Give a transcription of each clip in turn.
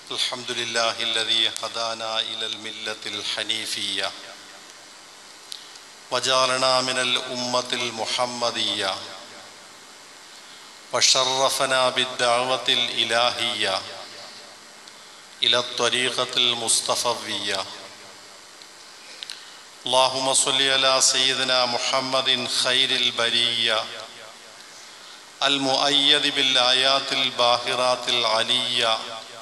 الحمد لله الذي هدانا إلى الملة الحنيفية وجعلنا من الأمة المحمدية وشرفنا بالدعوة الإلهية إلى الطريقة المصطفوية اللهم صل على سيدنا محمد خير البرية المؤيد بالآيات الباهرات العلية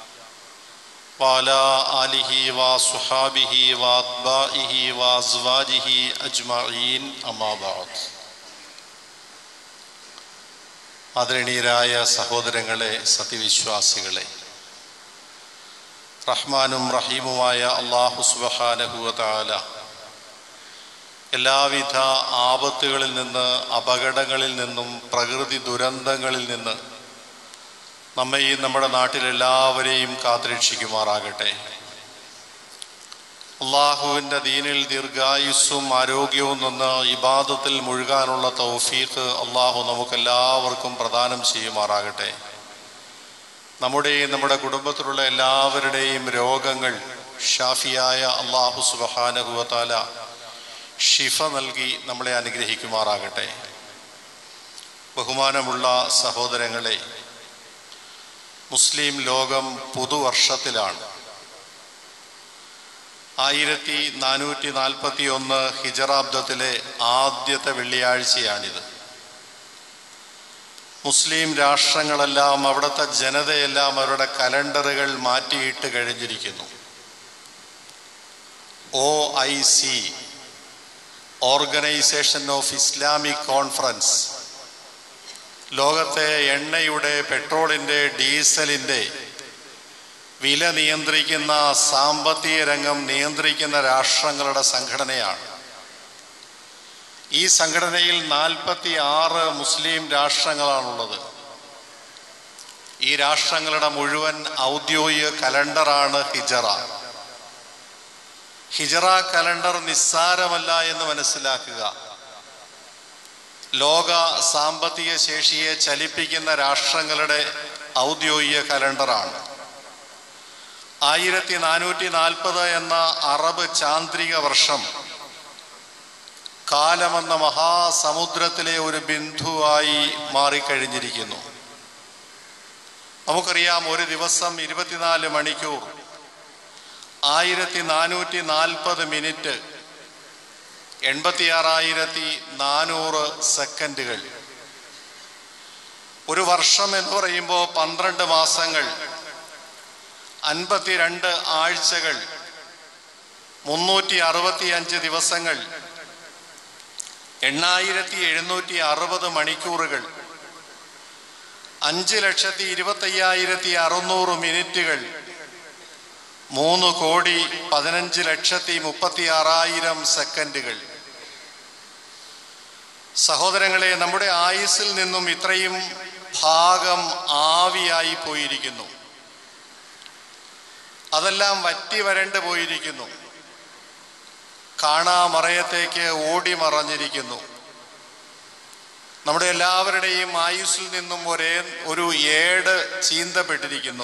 وعلى آله وصحابه وأتباعه وأزواجه أجمعين أما بعد ആദരണീയരായ സഹോദരങ്ങളെ സത്യവിശ്വാസികളെ റഹ്മാനും റഹീമുമായ അള്ളാഹു സുബഹാനഹുവതാല എല്ലാവിധ ആപത്തുകളിൽ നിന്ന് അപകടങ്ങളിൽ നിന്നും പ്രകൃതി ദുരന്തങ്ങളിൽ നിന്ന് നമ്മെയും നമ്മുടെ നാട്ടിലെല്ലാവരെയും കാത്തുരക്ഷിക്കുമാറാകട്ടെ അള്ളാഹുവിൻ്റെ ദീനിൽ ദീർഘായുസ്സും ആരോഗ്യവും നിന്ന് ഇബാദത്തിൽ മുഴുകാനുള്ള തൗഫീഖ് അള്ളാഹു നമുക്കെല്ലാവർക്കും പ്രദാനം ചെയ്യുമാറാകട്ടെ നമ്മുടെയും നമ്മുടെ കുടുംബത്തിലുള്ള എല്ലാവരുടെയും രോഗങ്ങൾ ഷാഫിയായ അള്ളാഹു സുബഹാനഹുവത്താല ഷിഫ നൽകി നമ്മളെ അനുഗ്രഹിക്കുമാറാകട്ടെ ബഹുമാനമുള്ള സഹോദരങ്ങളെ മുസ്ലിം ലോകം പുതുവർഷത്തിലാണ് ആയിരത്തി നാനൂറ്റി നാൽപ്പത്തി ഒന്ന് ഹിജറാബ്ദത്തിലെ ആദ്യത്തെ വെള്ളിയാഴ്ചയാണിത് മുസ്ലിം രാഷ്ട്രങ്ങളെല്ലാം അവിടുത്തെ ജനതയെല്ലാം അവരുടെ കലണ്ടറുകൾ മാറ്റിയിട്ട് കഴിഞ്ഞിരിക്കുന്നു O I C organisation of Islamic conference ലോകത്തെ എണ്ണയുടെ പെട്രോളിൻ്റെ ഡീസലിൻ്റെ വില നിയന്ത്രിക്കുന്ന സാമ്പത്തിക രംഗം നിയന്ത്രിക്കുന്ന രാഷ്ട്രങ്ങളുടെ സംഘടനയാണ് ഈ സംഘടനയിൽ നാൽപ്പത്തി ആറ് മുസ്ലിം രാഷ്ട്രങ്ങളാണുള്ളത് ഈ രാഷ്ട്രങ്ങളുടെ മുഴുവൻ ഔദ്യോഗിക കലണ്ടറാണ് ഹിജറ ഹിജറ കലണ്ടർ നിസ്സാരമല്ല എന്ന് മനസ്സിലാക്കുക ലോക സാമ്പത്തിക ശേഷിയെ ചലിപ്പിക്കുന്ന രാഷ്ട്രങ്ങളുടെ ഔദ്യോഗിക കലണ്ടറാണ് ആയിരത്തി നാനൂറ്റി നാൽപ്പത് എന്ന അറബ് ചാന്ദ്രിക വർഷം കാലമെന്ന മഹാസമുദ്രത്തിലെ ഒരു ബിന്ദുവായി മാറിക്കഴിഞ്ഞിരിക്കുന്നു നമുക്കറിയാം ഒരു ദിവസം ഇരുപത്തിനാല് മണിക്കൂർ ആയിരത്തി നാനൂറ്റി നാൽപ്പത് മിനിറ്റ് എൺപത്തിയാറായിരത്തി നാനൂറ് സെക്കൻഡുകൾ ഒരു വർഷം എന്ന് പറയുമ്പോൾ പന്ത്രണ്ട് മാസങ്ങൾ അൻപത്തിരണ്ട് ആഴ്ചകൾ മുന്നൂറ്റി അറുപത്തി അഞ്ച് ദിവസങ്ങൾ എണ്ണായിരത്തി എഴുന്നൂറ്റി അറുപത് മണിക്കൂറുകൾ അഞ്ച് ലക്ഷത്തി ഇരുപത്തയ്യായിരത്തി അറുന്നൂറ് മിനിറ്റുകൾ മൂന്ന് കോടി പതിനഞ്ച് ലക്ഷത്തി മുപ്പത്തി ആറായിരം സെക്കൻഡുകൾ സഹോദരങ്ങളെ നമ്മുടെ ആയുസ്സിൽ നിന്നും ഇത്രയും ഭാഗം ആവിയായി പോയിരിക്കുന്നു അതെല്ലാം വറ്റി വരണ്ട് പോയിരിക്കുന്നു കാണാമറയത്തേക്ക് ഓടി മറഞ്ഞിരിക്കുന്നു നമ്മുടെ എല്ലാവരുടെയും ആയുസ്സിൽ നിന്നും ഒരേ ഒരു ഏട് ചീന്തപ്പെട്ടിരിക്കുന്നു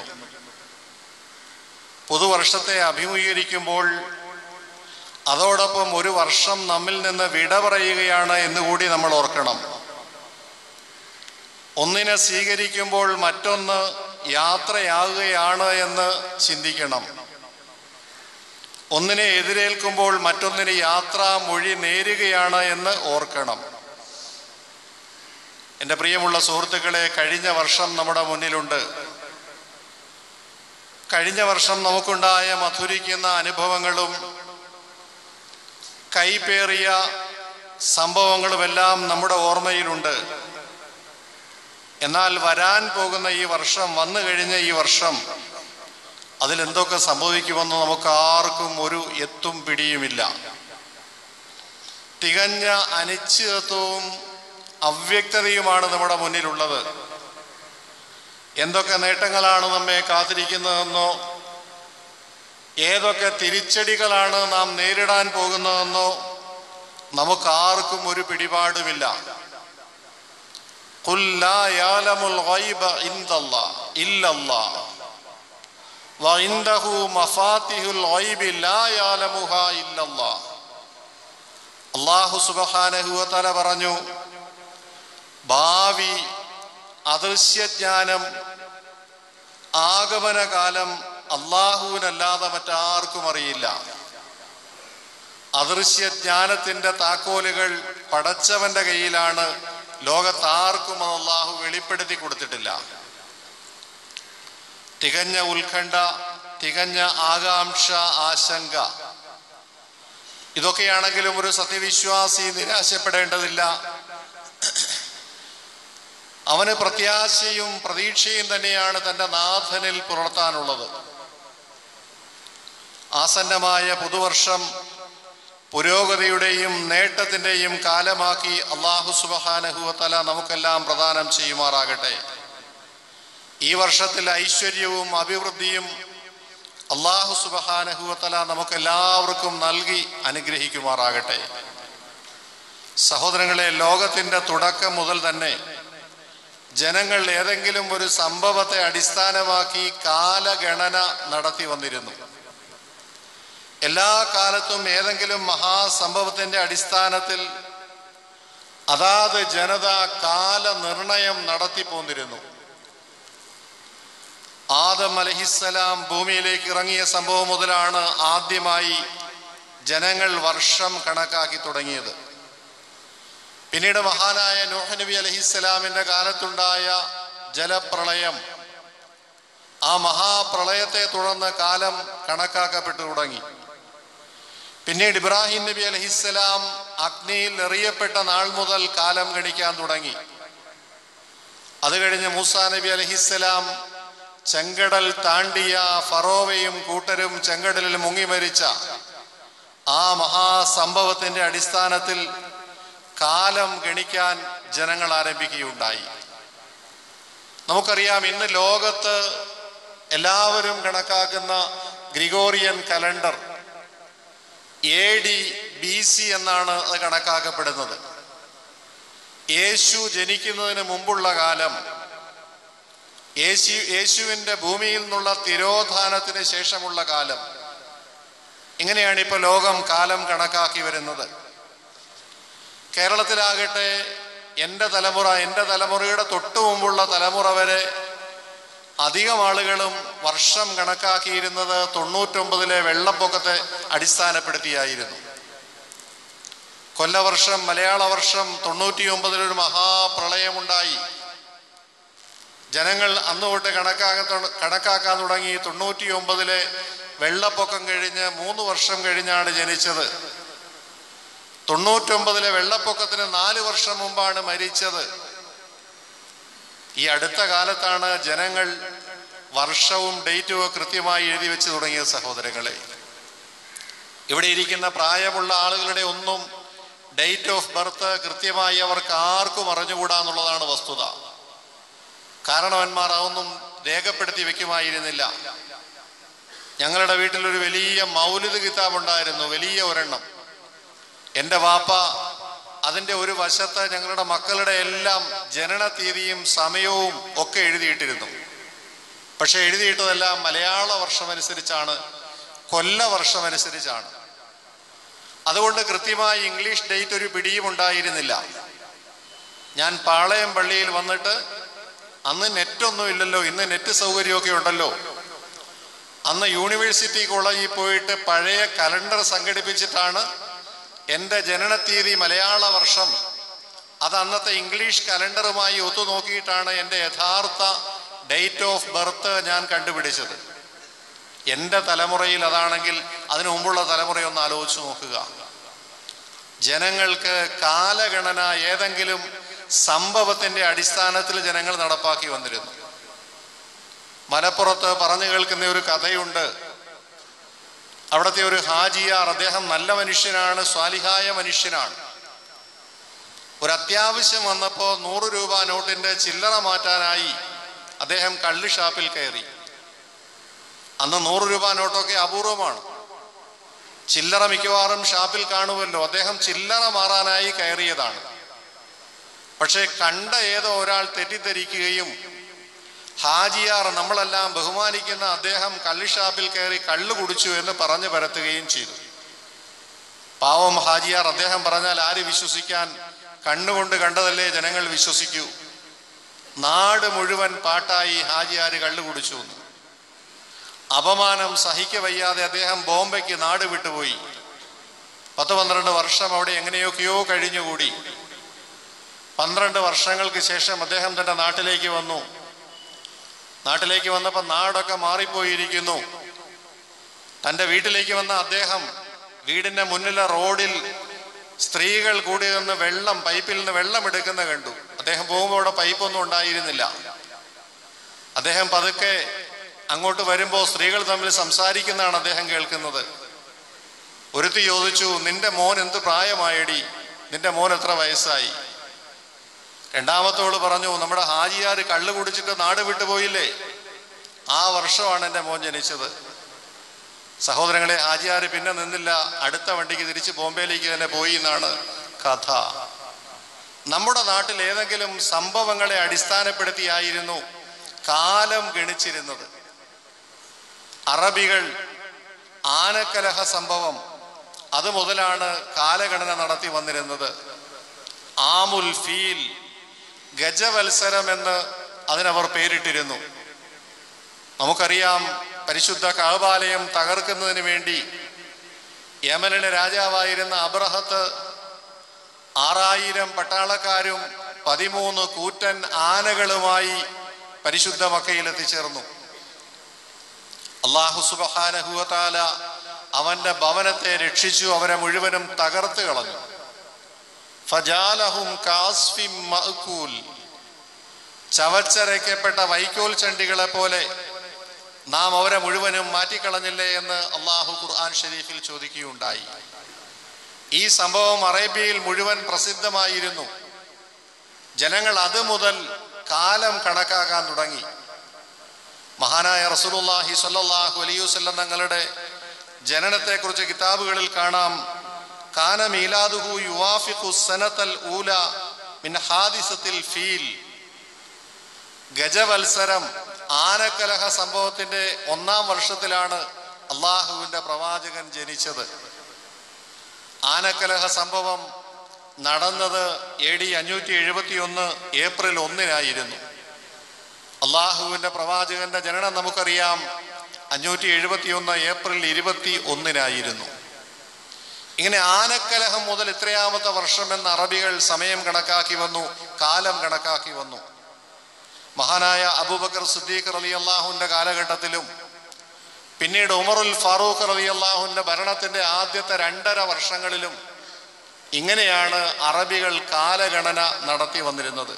പുതുവർഷത്തെ അഭിമുഖീകരിക്കുമ്പോൾ അതോടൊപ്പം ഒരു വർഷം നമ്മിൽ നിന്ന് വിട പറയുകയാണ് എന്നുകൂടി നമ്മൾ ഓർക്കണം ഒന്നിനെ സ്വീകരിക്കുമ്പോൾ മറ്റൊന്ന് യാത്രയാകുകയാണ് എന്ന് ചിന്തിക്കണം ഒന്നിനെ എതിരേൽക്കുമ്പോൾ മറ്റൊന്നിന് യാത്രാ മൊഴി നേരുകയാണ് എന്ന് ഓർക്കണം എൻ്റെ പ്രിയമുള്ള സുഹൃത്തുക്കളെ കഴിഞ്ഞ വർഷം നമ്മുടെ മുന്നിലുണ്ട് കഴിഞ്ഞ വർഷം നമുക്കുണ്ടായ മധുരിക്കുന്ന അനുഭവങ്ങളും കൈപ്പേറിയ സംഭവങ്ങളുമെല്ലാം നമ്മുടെ ഓർമ്മയിലുണ്ട് എന്നാൽ വരാൻ പോകുന്ന ഈ വർഷം വന്നു കഴിഞ്ഞ ഈ വർഷം അതിലെന്തൊക്കെ സംഭവിക്കുമെന്ന് നമുക്ക് ആർക്കും ഒരു എത്തും പിടിയുമില്ല തികഞ്ഞ അനിശ്ചിതത്വവും അവ്യക്തതയുമാണ് നമ്മുടെ മുന്നിലുള്ളത് എന്തൊക്കെ നേട്ടങ്ങളാണ് നമ്മെ കാത്തിരിക്കുന്നതെന്നോ ഏതൊക്കെ തിരിച്ചടികളാണ് നാം നേരിടാൻ പോകുന്നതെന്നോ നമുക്കാർക്കും ഒരു പിടിപാടുമില്ല قل لا يعلم الغيب عند الله إلا الله വഇൻദഹു മഫാത്തിഹുൽ ഗൈബി ലാ യഅലമുഹാ ഇല്ലല്ലാഹ് അല്ലാഹു സുബ്ഹാനഹു വതആല പറഞ്ഞു ഭാവി അദൃശ്യജ്ഞാനം ആഗമനകാലം അള്ളാഹുവിനല്ലാതെ മറ്റാർക്കും അറിയില്ല അദൃശ്യജ്ഞാനത്തിന്റെ താക്കോലുകൾ പടച്ചവന്റെ കയ്യിലാണ് ലോകത്താർക്കും അത് അള്ളാഹു വെളിപ്പെടുത്തി കൊടുത്തിട്ടില്ല തികഞ്ഞ ഉത്കണ്ഠ തികഞ്ഞ ആകാംക്ഷ ആശങ്ക ഇതൊക്കെയാണെങ്കിലും ഒരു സത്യവിശ്വാസി നിരാശപ്പെടേണ്ടതില്ല അവന് പ്രത്യാശയും പ്രതീക്ഷയും തന്നെയാണ് തന്റെ നാഥനിൽ പുലർത്താനുള്ളത് ആസന്നമായ പുതുവർഷം പുരോഗതിയുടെയും നേട്ടത്തിന്റെയും കാലമാക്കി അള്ളാഹു സുബഹാനഹുവത്തല നമുക്കെല്ലാം പ്രദാനം ചെയ്യുമാറാകട്ടെ ഈ വർഷത്തിൽ ഐശ്വര്യവും അഭിവൃദ്ധിയും അള്ളാഹു സുബഹാനഹുവത്തല നമുക്കെല്ലാവർക്കും നൽകി അനുഗ്രഹിക്കുമാറാകട്ടെ സഹോദരങ്ങളെ ലോകത്തിന്റെ തുടക്കം മുതൽ തന്നെ ജനങ്ങൾ ഏതെങ്കിലും ഒരു സംഭവത്തെ അടിസ്ഥാനമാക്കി കാലഗണന നടത്തി വന്നിരുന്നു എല്ലാ കാലത്തും ഏതെങ്കിലും മഹാസംഭവത്തിന്റെ അടിസ്ഥാനത്തിൽ അതാത് ജനത കാലനിർണയം നടത്തി പോന്നിരുന്നു ആദം അലഹിസ്സലാം ഭൂമിയിലേക്ക് ഇറങ്ങിയ സംഭവം മുതലാണ് ആദ്യമായി ജനങ്ങൾ വർഷം കണക്കാക്കി തുടങ്ങിയത് പിന്നീട് മഹാനായ നോഹ് നബി അലഹിസ്സലാമിന്റെ കാലത്തുണ്ടായ ജലപ്രളയം ആ മഹാപ്രളയത്തെ തുടർന്ന് കാലം കണക്കാക്കപ്പെട്ടു തുടങ്ങി പിന്നീട് ഇബ്രാഹിം നബി അലഹിസ്സലാം അഗ്നിയിൽ എറിയപ്പെട്ട നാൾ മുതൽ കാലം ഗണിക്കാൻ തുടങ്ങി അത് കഴിഞ്ഞ് മൂസ നബി അലഹിസ്സലാം ചെങ്കടൽ താണ്ടിയ ഫറോവയും കൂട്ടരും ചെങ്കടലിൽ മുങ്ങി മരിച്ച ആ മഹാസംഭവത്തിന്റെ അടിസ്ഥാനത്തിൽ കാലം ഗണിക്കാൻ ജനങ്ങൾ ആരംഭിക്കുകയുണ്ടായി നമുക്കറിയാം ഇന്ന് ലോകത്ത് എല്ലാവരും കണക്കാക്കുന്ന Gregorian calendar A D B C എന്നാണ് അത് കണക്കാക്കപ്പെടുന്നത് യേശു ജനിക്കുന്നതിന് മുമ്പുള്ള കാലം യേശു യേശുവിൻ്റെ ഭൂമിയിൽ നിന്നുള്ള തിരോധാനത്തിന് ശേഷമുള്ള കാലം ഇങ്ങനെയാണ് ഇപ്പോൾ ലോകം കാലം കണക്കാക്കി വരുന്നത് കേരളത്തിലാകട്ടെ എൻ്റെ തലമുറ എൻ്റെ തലമുറയുടെ തൊട്ടു മുമ്പുള്ള തലമുറ വരെ അധികം ആളുകളും വർഷം കണക്കാക്കിയിരുന്നത് തൊണ്ണൂറ്റൊമ്പതിലെ വെള്ളപ്പൊക്കത്തെ അടിസ്ഥാനപ്പെടുത്തിയായിരുന്നു കൊല്ലവർഷം മലയാള വർഷം തൊണ്ണൂറ്റി ഒമ്പതിലൊരു മഹാപ്രളയമുണ്ടായി ജനങ്ങൾ അന്ന് തൊട്ട് കണക്കാക്കാൻ കണക്കാക്കാൻ തുടങ്ങി തൊണ്ണൂറ്റി ഒമ്പതിലെ വെള്ളപ്പൊക്കം കഴിഞ്ഞ് മൂന്ന് വർഷം കഴിഞ്ഞാണ് ജനിച്ചത് തൊണ്ണൂറ്റൊമ്പതിലെ വെള്ളപ്പൊക്കത്തിന് നാല് വർഷം മുമ്പാണ് മരിച്ചത് ഈ അടുത്ത കാലത്താണ് ജനങ്ങൾ വർഷവും ഡേറ്റും ഒക്കെ കൃത്യമായി എഴുതി വെച്ച് തുടങ്ങിയ സഹോദരങ്ങളെ ഇവിടെ ഇരിക്കുന്ന പ്രായമുള്ള ആളുകളുടെ ഒന്നും ഡേറ്റ് ഓഫ് ബർത്ത് കൃത്യമായി അവർക്ക് ആർക്കും അറിഞ്ഞുകൂടാ എന്നുള്ളതാണ് വസ്തുത കാരണവന്മാർ അതൊന്നും രേഖപ്പെടുത്തി വെക്കുമായിരുന്നില്ല ഞങ്ങളുടെ വീട്ടിൽ ഒരു വലിയ മൗലിദ് കിതാബ് ഉണ്ടായിരുന്നു വലിയ ഒരെണ്ണം എൻ്റെ വാപ്പ അതിൻ്റെ ഒരു വശത്ത് ഞങ്ങളുടെ മക്കളുടെ എല്ലാം ജനന തീയതിയും സമയവും ഒക്കെ എഴുതിയിട്ടിരുന്നു പക്ഷെ എഴുതിയിട്ടതെല്ലാം മലയാള വർഷമനുസരിച്ചാണ് കൊല്ല വർഷമനുസരിച്ചാണ് അതുകൊണ്ട് കൃത്യമായി ഇംഗ്ലീഷ് ഡേറ്റ് ഒരു പിടിയും ഉണ്ടായിരുന്നില്ല ഞാൻ പാളയം പള്ളിയിൽ വന്നിട്ട് അന്ന് നെറ്റൊന്നും ഇല്ലല്ലോ ഇന്ന് നെറ്റ് സൗകര്യമൊക്കെ ഉണ്ടല്ലോ അന്ന് യൂണിവേഴ്സിറ്റി കോളേജിൽ പോയിട്ട് പഴയ കലണ്ടർ സംഘടിപ്പിച്ചിട്ടാണ് എൻ്റെ ജനനത്തീയതി മലയാള വർഷം അത് അന്നത്തെ ഇംഗ്ലീഷ് കലണ്ടറുമായി ഒത്തുനോക്കിയിട്ടാണ് എൻ്റെ യഥാർത്ഥ ഡേറ്റ് ഓഫ് ബർത്ത് ഞാൻ കണ്ടുപിടിച്ചത് എൻ്റെ തലമുറയിൽ അതാണെങ്കിൽ അതിനു മുമ്പുള്ള തലമുറയൊന്ന് ആലോചിച്ച് നോക്കുക ജനങ്ങൾക്ക് കാലഗണന ഏതെങ്കിലും സംഭവത്തിന്റെ അടിസ്ഥാനത്തിൽ ജനങ്ങൾ നടപ്പാക്കി വന്നിരുന്നു മലപ്പുറത്ത് പറഞ്ഞു കേൾക്കുന്ന ഒരു കഥയുണ്ട് അവിടുത്തെ ഒരു ഹാജിയാർ അദ്ദേഹം നല്ല മനുഷ്യനാണ് സ്വാലിഹായ മനുഷ്യനാണ് ഒരു അത്യാവശ്യം വന്നപ്പോൾ നൂറ് രൂപ നോട്ടിന്റെ ചില്ലറ മാറ്റാനായി അദ്ദേഹം കള്ള് ഷാപ്പിൽ കയറി അന്ന് നൂറ് രൂപ നോട്ടൊക്കെ അപൂർവമാണ് ചില്ലറ മിക്കവാറും ഷാപ്പിൽ കാണുമല്ലോ അദ്ദേഹം ചില്ലറ മാറാനായി കയറിയതാണ് പക്ഷേ കണ്ട ഏതോ ഒരാൾ തെറ്റിദ്ധരിക്കുകയും ഹാജിയാർ നമ്മളെല്ലാം ബഹുമാനിക്കുന്ന അദ്ദേഹം കള്ളുഷാപ്പിൽ കയറി കള്ളു കുടിച്ചു എന്ന് പറഞ്ഞു പരത്തുകയും ചെയ്തു പാവം ഹാജിയാർ അദ്ദേഹം പറഞ്ഞാൽ ആര് വിശ്വസിക്കാൻ കണ്ണുകൊണ്ട് കണ്ടതല്ലേ ജനങ്ങൾ വിശ്വസിക്കൂ നാട് മുഴുവൻ പാട്ടായി ഹാജിയാർ കള്ളു കുടിച്ചു എന്ന് അപമാനം സഹിക്ക വയ്യാതെ അദ്ദേഹം ബോംബെക്ക് നാട് വിട്ടുപോയി പത്ത് പന്ത്രണ്ട് വർഷം അവിടെ എങ്ങനെയൊക്കെയോ കഴിഞ്ഞുകൂടി പന്ത്രണ്ട് വർഷങ്ങൾക്ക് ശേഷം അദ്ദേഹം തന്റെ നാട്ടിലേക്ക് വന്നു നാട്ടിലേക്ക് വന്നപ്പോൾ നാടൊക്കെ മാറിപ്പോയിരിക്കുന്നു തന്റെ വീട്ടിലേക്ക് വന്ന അദ്ദേഹം വീടിന്റെ മുന്നിലെ റോഡിൽ സ്ത്രീകൾ കൂടി നിന്ന് വെള്ളം പൈപ്പിൽ നിന്ന് വെള്ളം എടുക്കുന്ന കണ്ടു അദ്ദേഹം പോകുമ്പോൾ അവിടെ പൈപ്പൊന്നും ഉണ്ടായിരുന്നില്ല അദ്ദേഹം പതുക്കെ അങ്ങോട്ട് വരുമ്പോൾ സ്ത്രീകൾ തമ്മിൽ സംസാരിക്കുന്നതാണ് അദ്ദേഹം കേൾക്കുന്നത് ഒരുത്തി ചോദിച്ചു നിന്റെ മോൻ എന്ത് പ്രായമായടി നിന്റെ മോൻ എത്ര വയസ്സായി രണ്ടാമത്തോട് പറഞ്ഞു നമ്മുടെ ഹാജിയാർ കള്ളു കുടിച്ചിട്ട് നാട് വിട്ടുപോയില്ലേ ആ വർഷമാണ് എൻ്റെ മോൻ ജനിച്ചത് സഹോദരങ്ങളെ ഹാജിയാർ പിന്നെ നിന്നില്ല അടുത്ത വണ്ടിക്ക് തിരിച്ച് ബോംബെയിലേക്ക് തന്നെ പോയി എന്നാണ് കഥ നമ്മുടെ നാട്ടിൽ ഏതെങ്കിലും സംഭവങ്ങളെ അടിസ്ഥാനപ്പെടുത്തിയായിരുന്നു കാലം ഗണിച്ചിരുന്നത് അറബികൾ ആനക്കലഹ സംഭവം അത് മുതലാണ് കാലഗണന നടത്തി വന്നിരുന്നത് ആമുൽ ഫീൽ ഗജവത്സരം എന്ന് അതിനവർ പേരിട്ടിരുന്നു നമുക്കറിയാം പരിശുദ്ധ കാബാലയം തകർക്കുന്നതിന് വേണ്ടി യമനിലെ രാജാവായിരുന്ന അബ്രഹത്ത് ആറായിരം പട്ടാളക്കാരും പതിമൂന്ന് കൂറ്റൻ ആനകളുമായി പരിശുദ്ധ മക്കയിൽ എത്തിച്ചേർന്നു അള്ളാഹു സുബഹാനഹുവതാല അവന്റെ ഭവനത്തെ രക്ഷിച്ചു അവരെ മുഴുവനും തകർത്ത് കളഞ്ഞു ഫജാലഹും കാസ്ഫിം മഅ്കൂൽ ചവച്ചരയ്ക്കപ്പെട്ട വൈക്കോൽ ചണ്ടികളെ പോലെ നാം അവരെ മുഴുവനും മാറ്റിക്കളഞ്ഞില്ലേ എന്ന് അള്ളാഹു ഖുർആൻ ഷരീഫിൽ ചോദിക്കുകയുണ്ടായി ഈ സംഭവം അറേബ്യയിൽ മുഴുവൻ പ്രസിദ്ധമായിരുന്നു ജനങ്ങൾ അത് മുതൽ കാലം കണക്കാക്കാൻ തുടങ്ങി മഹാനായ റസൂലുള്ളാഹി സ്വല്ലല്ലാഹു അലൈഹി വസല്ലം തങ്ങളുടെ ജനനത്തെക്കുറിച്ച് കിതാബുകളിൽ കാണാം കാന മീലാദുഹു യുവാഫിഖു സനത്തൽ ഊല മിൻ ഹാദിസത്തിൽ ഫീൽ ഗജവത്സരം ആനക്കലഹ സംഭവത്തിന്റെ ഒന്നാം വർഷത്തിലാണ് അള്ളാഹുവിന്റെ പ്രവാചകൻ ജനിച്ചത് ആനക്കലഹ സംഭവം നടന്നത് എ ഡി അഞ്ഞൂറ്റി എഴുപത്തി ഒന്ന് ഏപ്രിൽ ഒന്നിനായിരുന്നു അള്ളാഹുവിന്റെ പ്രവാചകന്റെ ജനനം നമുക്കറിയാം അഞ്ഞൂറ്റി എഴുപത്തി ഒന്ന് ഏപ്രിൽ ഇരുപത്തി ഒന്നിനായിരുന്നു ഇങ്ങനെ ആനക്കലഹം മുതൽ ഇത്രയാമത്തെ വർഷം എന്ന അറബികൾ സമയം കണക്കാക്കി വന്നു കാലം കണക്കാക്കി വന്നു മഹാനായ അബൂബക്കർ സിദ്ദീഖ് റലി അള്ളാഹുവിന്റെ കാലഘട്ടത്തിലും പിന്നീട് ഉമറുൽ ഫാറൂഖ് റലി അള്ളാഹുവിന്റെ ഭരണത്തിന്റെ ആദ്യത്തെ രണ്ടര വർഷങ്ങളിലും ഇങ്ങനെയാണ് അറബികൾ കാലഗണന നടത്തി വന്നിരുന്നത്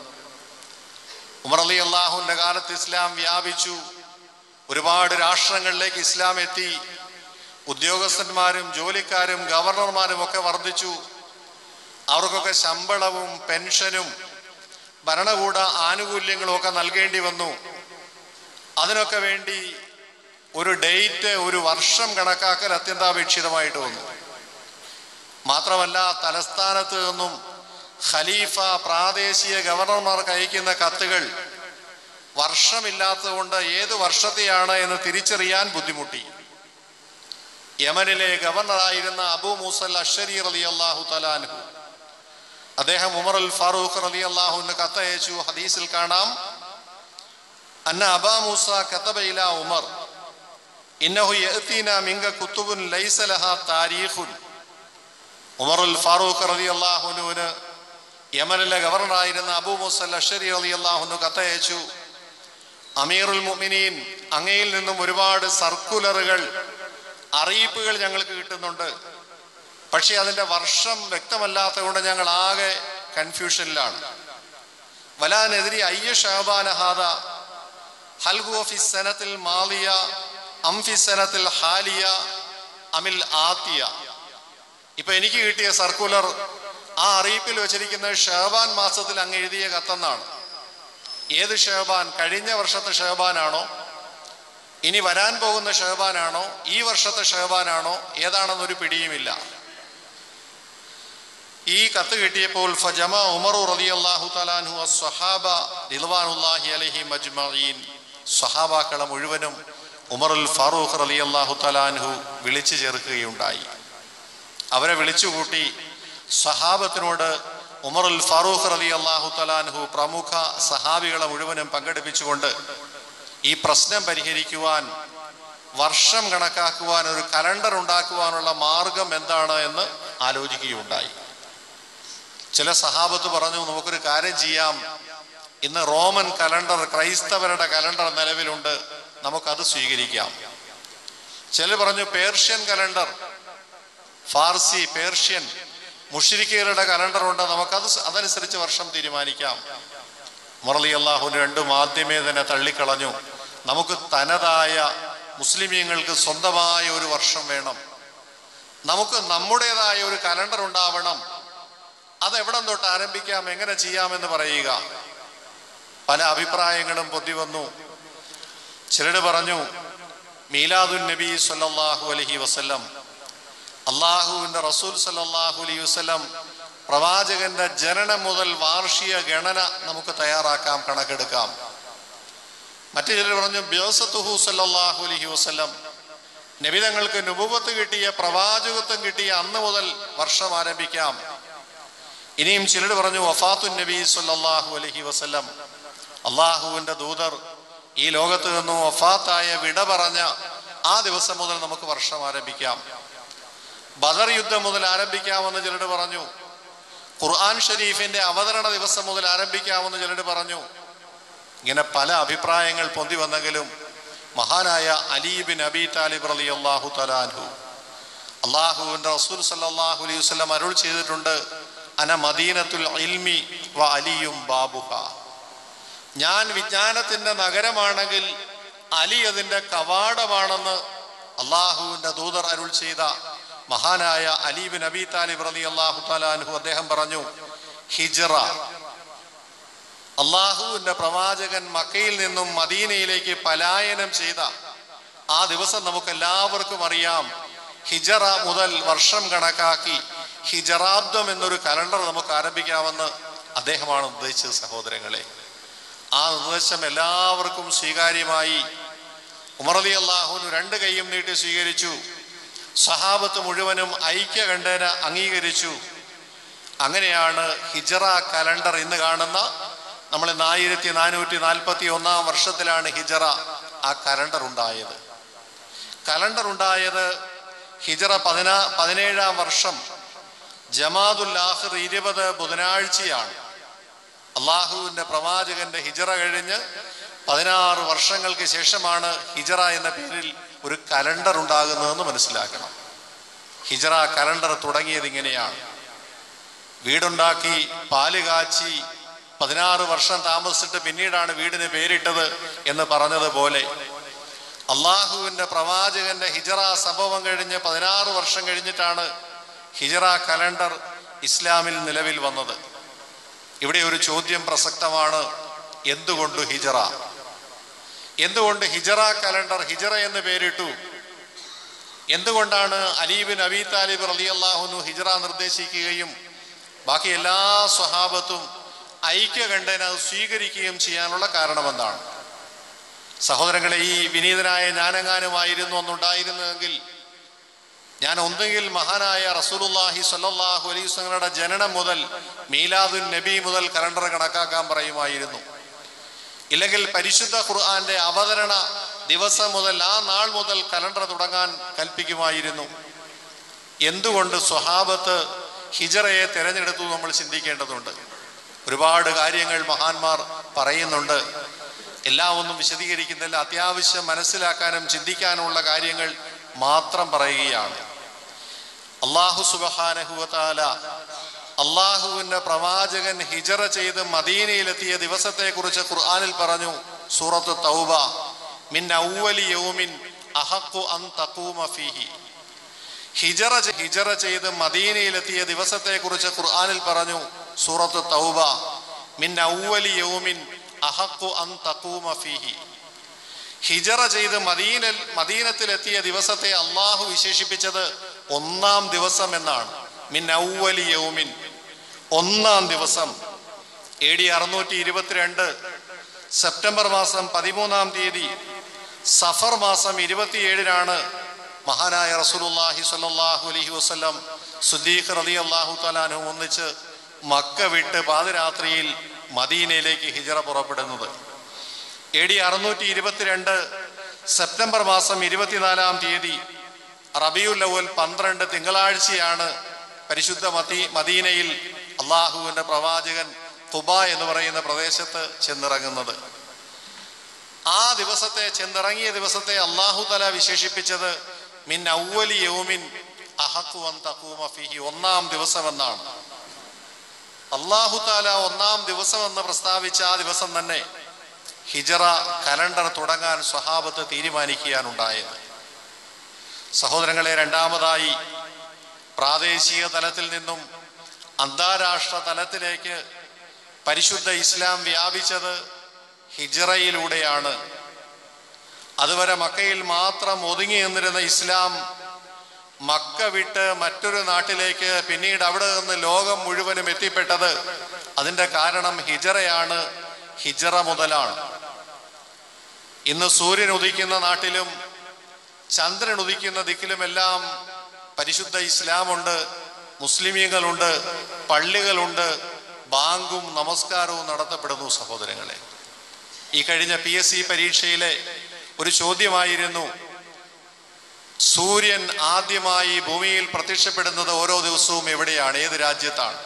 ഉമർ അലി അള്ളാഹുവിന്റെ കാലത്ത് ഇസ്ലാം വ്യാപിച്ചു ഒരുപാട് രാഷ്ട്രങ്ങളിലേക്ക് ഇസ്ലാം എത്തി ഉദ്യോഗസ്ഥന്മാരും ജോലിക്കാരും ഗവർണർമാരും ഒക്കെ വർദ്ധിച്ചു അവർക്കൊക്കെ ശമ്പളവും പെൻഷനും ഭരണകൂട ആനുകൂല്യങ്ങളും ഒക്കെ നൽകേണ്ടി വന്നു അതിനൊക്കെ വേണ്ടി ഒരു ഡേറ്റ് ഒരു വർഷം കണക്കാക്കൽ അത്യന്താപേക്ഷിതമായിട്ട് വന്നു മാത്രമല്ല തലസ്ഥാനത്ത് നിന്നും ഖലീഫ പ്രാദേശിക ഗവർണർമാർക്ക് അയക്കുന്ന കത്തുകൾ വർഷമില്ലാത്തതുകൊണ്ട് ഏത് വർഷത്തെയാണ് എന്ന് തിരിച്ചറിയാൻ ബുദ്ധിമുട്ടി യമനിലെ ഗവർണറായിരുന്ന അബു മൂസൽ അഷരി റലി അള്ളാഹു തലാൻഹു അദ്ദേഹം ഉമർ അൽ ഫാറൂഖ് റലി അള്ളാഹുവിന് കത്തയച്ചു ഹദീസിൽ കാണാം അന്ന അബാ മൂസ കത്തബയില ഉമർ ഇന്നഹു യഅ്തീന മിങ്ക കുത്തുബുൻ ലൈസ ലഹാ താരീഖുൻ ഉമർ അൽ ഫാറൂഖ് റലി അള്ളാഹുനുവിന് യമനിലെ ഗവർണറായിരുന്ന അബൂ മുസൽ അഷരി അലി അള്ളാഹുനു കത്തയച്ചു അമീറുൽ മുഅ്മിനീൻ അങ്ങയിൽ നിന്നും ഒരുപാട് സർക്കുലറുകൾ അറിയിപ്പുകൾ ഞങ്ങൾക്ക് കിട്ടുന്നുണ്ട് പക്ഷേ അതിന്റെ വർഷം വ്യക്തമല്ലാത്തതുകൊണ്ട് ഞങ്ങൾ ആകെ കൺഫ്യൂഷനിലാണ് വലാനെതിരി അയ്യ ഷഹബാനഹാദ ഹൽഹുവ ഫി സനത്തിൽ മാലിയ അം ഫി സനത്തിൽ ഹാലിയ അമിൽ ആത്തിയ ഇപ്പൊ എനിക്ക് കിട്ടിയ സർക്കുലർ ആ അറിയിപ്പിൽ വെച്ചിരിക്കുന്നത് ഷഹബാൻ മാസത്തിൽ അങ്ങ് എഴുതിയ കത്തെന്നാണ് ഏത് ഷഹബാൻ കഴിഞ്ഞ വർഷത്തെ ഷഹബാനാണോ ഇനി വരാൻ പോകുന്ന ഷഹബാനാണോ ഈ വർഷത്തെ ഷഹബാനാണോ ഏതാണെന്നൊരു പിടിയുമില്ല ഈ കത്ത് കിട്ടിയപ്പോൾ ഫജമ ഉമറു റളിയല്ലാഹു തലാൻഹു അസ്വഹാബ റിദ്വാനുല്ലാഹി അലൈഹി മജ്മഈൻ സഹാബാക്കളെ മുഴുവനും ഉമറുൽ ഫാറൂഖ് അലി അള്ളാഹു തലാൻഹു വിളിച്ചു ചേർക്കുകയുണ്ടായി അവരെ വിളിച്ചുകൂട്ടി സഹാബത്തിനോട് ഉമറുൽ ഫാറൂഖ് അലി അള്ളാഹു തലാൻഹു പ്രമുഖ സഹാബികളെ മുഴുവനും പങ്കെടുപ്പിച്ചുകൊണ്ട് ഈ പ്രശ്നം പരിഹരിക്കുവാൻ വർഷം കണക്കാക്കുവാൻ ഒരു കലണ്ടർ ഉണ്ടാക്കുവാനുള്ള മാർഗം എന്താണ് എന്ന് ആലോചിക്കുകയുണ്ടായി ചില സഹാബത്ത് പറഞ്ഞു നമുക്കൊരു കാര്യം ചെയ്യാം ഇന്ന് റോമൻ കലണ്ടർ ക്രൈസ്തവരുടെ കലണ്ടർ നിലവിലുണ്ട് നമുക്കത് സ്വീകരിക്കാം ചിലർ പറഞ്ഞു പേർഷ്യൻ കലണ്ടർ ഫാർസി പേർഷ്യൻ മുഷിരിക്കുകളുടെ കലണ്ടർ ഉണ്ട് നമുക്കത് സ- അതനുസരിച്ച് വർഷം തീരുമാനിക്കാം മുറലി അള്ളാഹുവിന് രണ്ടും ആദ്യമേ തന്നെ തള്ളിക്കളഞ്ഞു നമുക്ക് തനതായ മുസ്ലിമീങ്ങൾക്ക് സ്വന്തമായ ഒരു വർഷം വേണം നമുക്ക് നമ്മുടേതായ ഒരു കലണ്ടർ ഉണ്ടാവണം അത് എവിടം തൊട്ട് ആരംഭിക്കാം എങ്ങനെ ചെയ്യാമെന്ന് പറയുക പല അഭിപ്രായങ്ങളും പൊതി വന്നു ചിലര് പറഞ്ഞു മീലാദുൻ നബി സല്ലല്ലാഹു അലൈഹി വസല്ലം അള്ളാഹുവിന്റെ റസൂൽ സല്ലല്ലാഹു അലൈഹി വസല്ലം പ്രവാചകന്റെ ജനനം മുതൽ വാർഷിക ഗണന നമുക്ക് തയ്യാറാക്കാം കണക്കെടുക്കാം മറ്റു ചിലർ പറഞ്ഞു ബ്യോസത്തുഹു സല്ലല്ലാഹു അലൈഹി വസല്ലം നബി തങ്ങൾക്ക് നുപുവത്ത് കിട്ടിയ പ്രവാചകത്വം കിട്ടിയ അന്ന് മുതൽ വർഷം ആരംഭിക്കാം ഇനിയും ചിലർ പറഞ്ഞു വഫാത്തുൻ നബി സല്ലല്ലാഹു അലൈഹി വസല്ലം അള്ളാഹുവിന്റെ ദൂതർ ഈ ലോകത്ത് നിന്നും വഫാത്തായ വിട പറഞ്ഞ ആ ദിവസം മുതൽ നമുക്ക് വർഷം ആരംഭിക്കാം ബദർ യുദ്ധം മുതൽ ആരംഭിക്കാമെന്ന് ചിലർ പറഞ്ഞു ഖുർആൻ ഷരീഫിന്റെ അവതരണ ദിവസം മുതൽ ആരംഭിക്കാമെന്ന് ചിലർ പറഞ്ഞു ഇങ്ങനെ പല അഭിപ്രായങ്ങൾ പൊന്തി വന്നെങ്കിലും മഹാനായ അലീബിൻ അബി താലിബ് റലി അള്ളാഹു തലാൻഹു അള്ളാഹുവിന്റെ റസൂൽ സല്ലല്ലാഹു അലൈഹി വസല്ലം അരുൾ ചെയ്തിട്ടുണ്ട് അന മദീനത്തുൽ ഇൽമി വ അലിയും ബാബുഹ ഞാൻ വിജ്ഞാനത്തിന്റെ നഗരമാണെങ്കിൽ അലി അതിന്റെ കവാടമാണെന്ന് അള്ളാഹുവിന്റെ ദൂതർ അരുൾ ചെയ്ത മഹാനായ അലീബിൻ അബി താലിബ് റലി അള്ളാഹു തലാൻഹു അദ്ദേഹം പറഞ്ഞു ഹിജറ അള്ളാഹുവിന്റെ പ്രവാചകൻ മക്കയിൽ നിന്നും മദീനയിലേക്ക് പലായനം ചെയ്ത ആ ദിവസം നമുക്ക് എല്ലാവർക്കും അറിയാം ഹിജറ മുതൽ വർഷം കണക്കാക്കി ഹിജറാബ്ദം എന്നൊരു കലണ്ടർ നമുക്ക് ആരംഭിക്കാമെന്ന് അദ്ദേഹമാണ് ഉദ്ദേശിച്ചത് സഹോദരങ്ങളെ ആ നിർദ്ദേശം എല്ലാവർക്കും സ്വീകാര്യമായി ഉമറലി അള്ളാഹുവിന് രണ്ട് കൈയും നീട്ടി സ്വീകരിച്ചു സഹാബത്ത് മുഴുവനും ഐക്യകണ്ഠേന അംഗീകരിച്ചു അങ്ങനെയാണ് ഹിജറ കലണ്ടർ ഇന്ന് കാണുന്ന നമ്മൾ ഇന്ന് ആയിരത്തി നാനൂറ്റി നാൽപ്പത്തി ഒന്നാം വർഷത്തിലാണ് ഹിജറ ആ കലണ്ടർ ഉണ്ടായത് കലണ്ടർ ഉണ്ടായത് ഹിജറ പതിനാ പതിനേഴാം വർഷം ജമാദുൽ ആഹിർ ഇരുപത് ബുധനാഴ്ചയാണ് അള്ളാഹുവിന്റെ പ്രവാചകന്റെ ഹിജറ കഴിഞ്ഞ് പതിനാറ് വർഷങ്ങൾക്ക് ശേഷമാണ് ഹിജറ എന്ന പേരിൽ ഒരു കലണ്ടർ ഉണ്ടാകുന്നതെന്ന് മനസ്സിലാക്കണം ഹിജറ കലണ്ടർ തുടങ്ങിയത് ഇങ്ങനെയാണ് വീടുണ്ടാക്കി പാല് കാച്ചി പതിനാറ് വർഷം താമസിച്ചിട്ട് പിന്നീടാണ് വീടിന് പേരിട്ടത് എന്ന് പറഞ്ഞതുപോലെ അള്ളാഹുവിന്റെ പ്രവാചകന്റെ ഹിജറ സംഭവം കഴിഞ്ഞ് പതിനാറ് വർഷം കഴിഞ്ഞിട്ടാണ് ഹിജറ കലണ്ടർ ഇസ്ലാമിൽ നിലവിൽ വന്നത് ഇവിടെ ഒരു ചോദ്യം പ്രസക്തമാണ് എന്തുകൊണ്ട് ഹിജറ എന്തുകൊണ്ട് ഹിജറ കലണ്ടർ ഹിജറ എന്ന് പേരിട്ടു എന്തുകൊണ്ടാണ് അലീബിൻ അബി താലിബ് റലി അള്ളാഹുനു ഹിജറ നിർദ്ദേശിക്കുകയും ബാക്കി എല്ലാ സ്വഹാബത്തും ഐക്യകണ്ഠേന അത് സ്വീകരിക്കുകയും ചെയ്യാനുള്ള കാരണം എന്താണ് സഹോദരങ്ങളെ ഈ വിനീതനായ ഞാനെങ്ങാനുമായിരുന്നു ഒന്നുണ്ടായിരുന്നുവെങ്കിൽ ഞാൻ ഒന്നുകിൽ മഹാനായ റസൂലുല്ലാഹി സ്വല്ലല്ലാഹു അലൈഹി വസല്ലമയുടെ ജനനം മുതൽ മീലാദുൻ നബി മുതൽ കലണ്ടർ കണക്കാക്കാൻ പറയുമായിരുന്നു ഇല്ലെങ്കിൽ പരിശുദ്ധ ഖുർആന്റെ അവതരണ ദിവസം മുതൽ ആ നാൾ മുതൽ കലണ്ടർ തുടങ്ങാൻ കൽപ്പിക്കുമായിരുന്നു എന്തുകൊണ്ട് സ്വഹാബത്ത് ഹിജറയെ തിരഞ്ഞെടുത്തു നമ്മൾ ചിന്തിക്കേണ്ടതുണ്ട് ഒരുപാട് കാര്യങ്ങൾ മഹാന്മാർ പറയുന്നുണ്ട് എല്ലാം ഒന്നും വിശദീകരിക്കുന്നില്ല അത്യാവശ്യം മനസ്സിലാക്കാനും ചിന്തിക്കാനുമുള്ള കാര്യങ്ങൾ മാത്രം പറയുകയാണ് അള്ളാഹു സുബഹാനഹുവതാല അള്ളാഹുവിന്റെ പ്രവാചകൻ ഹിജറ ചെയ്ത് മദീനയിലെത്തിയ ദിവസത്തെ കുറിച്ച് ഖുർആനിൽ പറഞ്ഞു സൂറത്ത് തൗബ മിൻ ഔവലി യൗമിൻ അഹഖു അൻ തഖൂമ ഫീഹി ഹിജറ ചെ- ഹിജറ ചെയ്ത് മദീനയിലെത്തിയ ദിവസത്തെ കുറിച്ച് ഖുർആനിൽ പറഞ്ഞു സൂറത്ത് തൗബ മിൻ ഔവലി യൗമിൻ അഹഖു അൻ തഖൂമ ഫീഹി ഹിജറ ചെയ്ത് മദീനൽ മദീനത്തിലെത്തിയ ദിവസത്തെ അള്ളാഹു വിശേഷിപ്പിച്ചത് ഒന്നാം ദിവസം എന്നാണ് മിൻ ഔവലി യൗമിൻ ഒന്നാം ദിവസം എ ഡി അറുന്നൂറ്റി ഇരുപത്തിരണ്ട് സെപ്റ്റംബർ മാസം പതിമൂന്നാം തീയതി സഫർ മാസം ഇരുപത്തിയേഴിനാണ് മഹാനായ റസൂലുള്ളാഹി സ്വല്ലല്ലാഹു അലൈഹി വസല്ലം സുദ്ദീഖ് റളിയല്ലാഹു തആലാനു ഒന്നിച്ച് മക്ക വിട്ട് പാതിരാത്രിയിൽ മദീനയിലേക്ക് ഹിജറ പുറപ്പെടുന്നത് എ ഡി അറുന്നൂറ്റി ഇരുപത്തിരണ്ട് സെപ്റ്റംബർ മാസം ഇരുപത്തിനാലാം തീയതി റബിയുൽ അവൽ പന്ത്രണ്ട് തിങ്കളാഴ്ചയാണ് പരിശുദ്ധ മദീ മദീനയിൽ അള്ളാഹുവിന്റെ പ്രവാചകൻ തുബ എന്ന് പറയുന്ന പ്രദേശത്ത് ചെന്നിറങ്ങുന്നത് ആ ദിവസത്തെ ചെന്നിറങ്ങിയ ദിവസത്തെ അള്ളാഹു തല വിശേഷിപ്പിച്ചത് മിൻ ഔവലി യൗമിൻ അഹക്കുവൻ തഖൂമ ഫീഹി ഒന്നാം ദിവസമെന്നാണ് അള്ളാഹു താല ഒന്നാം ദിവസമെന്ന് പ്രസ്താവിച്ച ആ ദിവസം തന്നെ ഹിജറ കലണ്ടർ തുടങ്ങാൻ സ്വഹാബത്ത് തീരുമാനിക്കാനുണ്ടായത് സഹോദരങ്ങളെ രണ്ടാമതായി പ്രാദേശിക തലത്തിൽ നിന്നും അന്താരാഷ്ട്ര തലത്തിലേക്ക് പരിശുദ്ധ ഇസ്ലാം വ്യാപിച്ചത് ഹിജറയിലൂടെയാണ് അതുവരെ മക്കയിൽ മാത്രം ഒതുങ്ങി നിന്നിരുന്ന ഇസ്ലാം മക്ക വിട്ട് മറ്റൊരു നാട്ടിലേക്ക് പിന്നീട് അവിടെ നിന്ന് ലോകം മുഴുവനും എത്തിപ്പെട്ടത് അതിന്റെ കാരണം ഹിജറയാണ് ഹിജറ മുതലാണ് ഇന്ന് സൂര്യൻ ഉദിക്കുന്ന നാട്ടിലും ചന്ദ്രൻ ഉദിക്കുന്ന ദിക്കിലുമെല്ലാം പരിശുദ്ധ ഇസ്ലാമുണ്ട് മുസ്ലിമീങ്ങളുണ്ട് പള്ളികളുണ്ട് ബാങ്കും നമസ്കാരവും നടത്തപ്പെടുന്നു സഹോദരങ്ങളെ ഈ കഴിഞ്ഞ പി എസ് സി പരീക്ഷയിലെ ഒരു ചോദ്യമായിരുന്നു സൂര്യൻ ആദ്യമായി ഭൂമിയിൽ പ്രത്യക്ഷപ്പെടുന്നത് ഓരോ ദിവസവും എവിടെയാണ് ഏത് രാജ്യത്താണ്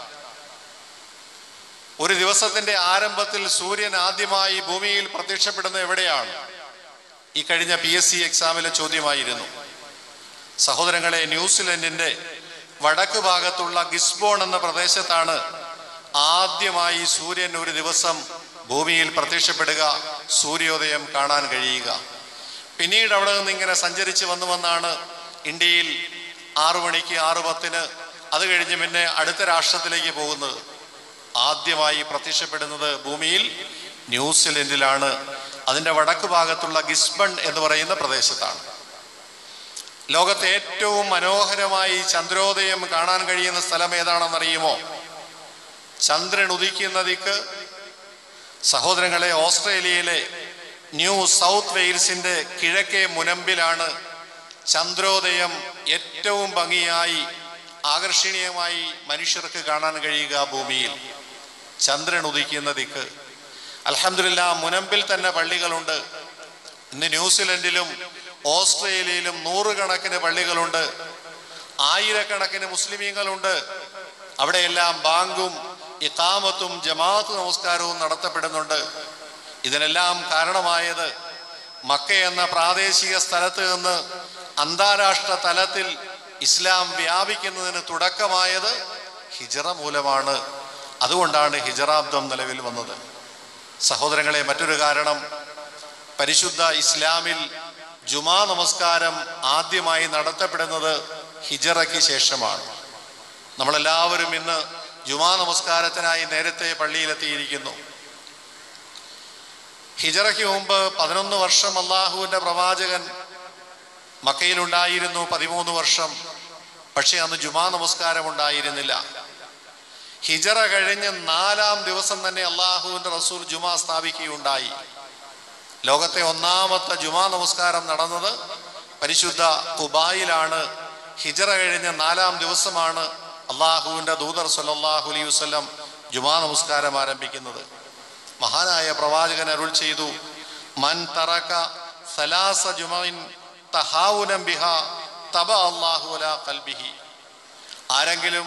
ഒരു ദിവസത്തിന്റെ ആരംഭത്തിൽ സൂര്യൻ ആദ്യമായി ഭൂമിയിൽ പ്രത്യക്ഷപ്പെടുന്നത് എവിടെയാണ് ഈ കഴിഞ്ഞ പി എസ് സി എക്സാമിലെ ചോദ്യമായിരുന്നു സഹോദരങ്ങളെ ന്യൂസിലൻഡിന്റെ വടക്ക് ഭാഗത്തുള്ള ഗിസ്ബോൺ എന്ന പ്രദേശത്താണ് ആദ്യമായി സൂര്യൻ ഒരു ദിവസം ഭൂമിയിൽ പ്രത്യക്ഷപ്പെടുക സൂര്യോദയം കാണാൻ കഴിയുക പിന്നീട് അവിടെ നിന്ന് ഇങ്ങനെ സഞ്ചരിച്ച് വന്നു വന്നാണ് ഇന്ത്യയിൽ ആറു മണിക്ക് ആറു പത്തിന് അത് കഴിഞ്ഞ് പിന്നെ അടുത്ത രാഷ്ട്രത്തിലേക്ക് പോകുന്നത് ആദ്യമായി പ്രത്യക്ഷപ്പെടുന്നത് ഭൂമിയിൽ ന്യൂസിലൻഡിലാണ് അതിന്റെ വടക്ക് ഭാഗത്തുള്ള ഗിസ്ബൺ എന്ന് പറയുന്ന പ്രദേശത്താണ് ലോകത്തെ ഏറ്റവും മനോഹരമായി ചന്ദ്രോദയം കാണാൻ കഴിയുന്ന സ്ഥലം ഏതാണെന്നറിയുമോ ചന്ദ്രൻ ഉദിക്കുന്ന ദിക്ക് സഹോദരങ്ങളെ ഓസ്ട്രേലിയയിലെ ന്യൂ സൗത്ത് വെയിൽസിന്റെ കിഴക്കേ മുനമ്പിലാണ് ചന്ദ്രോദയം ഏറ്റവും ഭംഗിയായി ആകർഷണീയമായി മനുഷ്യർക്ക് കാണാൻ കഴിയുക ഭൂമിയിൽ ചന്ദ്രൻ ഉദിക്കുന്ന ദിക്ക് അലഹമില്ല മുനമ്പിൽ തന്നെ പള്ളികളുണ്ട് ഇന്ന് ന്യൂസിലൻഡിലും ഓസ്ട്രേലിയയിലും നൂറുകണക്കിന് പള്ളികളുണ്ട് ആയിരക്കണക്കിന് മുസ്ലിമീങ്ങളുണ്ട് അവിടെയെല്ലാം ബാങ്കും ഇക്കാമത്തും ജമാഅത്ത് നമസ്കാരവും നടത്തപ്പെടുന്നുണ്ട് ഇതിനെല്ലാം കാരണമായത് മക്ക എന്ന പ്രാദേശിക സ്ഥലത്ത് നിന്ന് അന്താരാഷ്ട്ര തലത്തിൽ ഇസ്ലാം വ്യാപിക്കുന്നതിന് തുടക്കമായത് ഹിജറ മൂലമാണ് അതുകൊണ്ടാണ് ഹിജറാബ്ദം നിലവിൽ വന്നത് സഹോദരങ്ങളെ മറ്റൊരു കാരണം പരിശുദ്ധ ഇസ്ലാമിൽ ജുമാ നമസ്കാരം ആദ്യമായി നടത്തപ്പെടുന്നത് ഹിജറയ്ക്ക് ശേഷമാണ് നമ്മളെല്ലാവരും ഇന്ന് ജുമാ നമസ്കാരത്തിനായി നേരത്തെ പള്ളിയിലെത്തിയിരിക്കുന്നു ഹിജറയ്ക്ക് മുമ്പ് പതിനൊന്ന് വർഷം അള്ളാഹുവിന്റെ പ്രവാചകൻ മക്കയിലുണ്ടായിരുന്നു പതിമൂന്ന് വർഷം പക്ഷേ അന്ന് ജുമാ നമസ്കാരം ഉണ്ടായിരുന്നില്ല ഹിജറ കഴിഞ്ഞ് നാലാം ദിവസം തന്നെ അള്ളാഹുവിന്റെ റസൂൽ ജുമാ സ്ഥാപിക്കുകയുണ്ടായി ലോകത്തെ ഒന്നാമത്തെ ജുമാ നമസ്കാരം നടന്നത് പരിശുദ്ധ കുബായിലാണ് ഹിജറ കഴിഞ്ഞ നാലാം ദിവസമാണ് അള്ളാഹുവിന്റെ ദൂതർ സല്ലല്ലാഹു അലൈഹി വസല്ലം ജുമാ നമസ്കാരം ആരംഭിക്കുന്നത് മഹാനായ പ്രവാചകൻ അരുൾ ചെയ്തു മൻ തറക സലാസ ജുമഇൻ തഹാവുനം ബിഹ തബ അല്ലാഹു അലാ ഖൽബിഹി ആരെങ്കിലും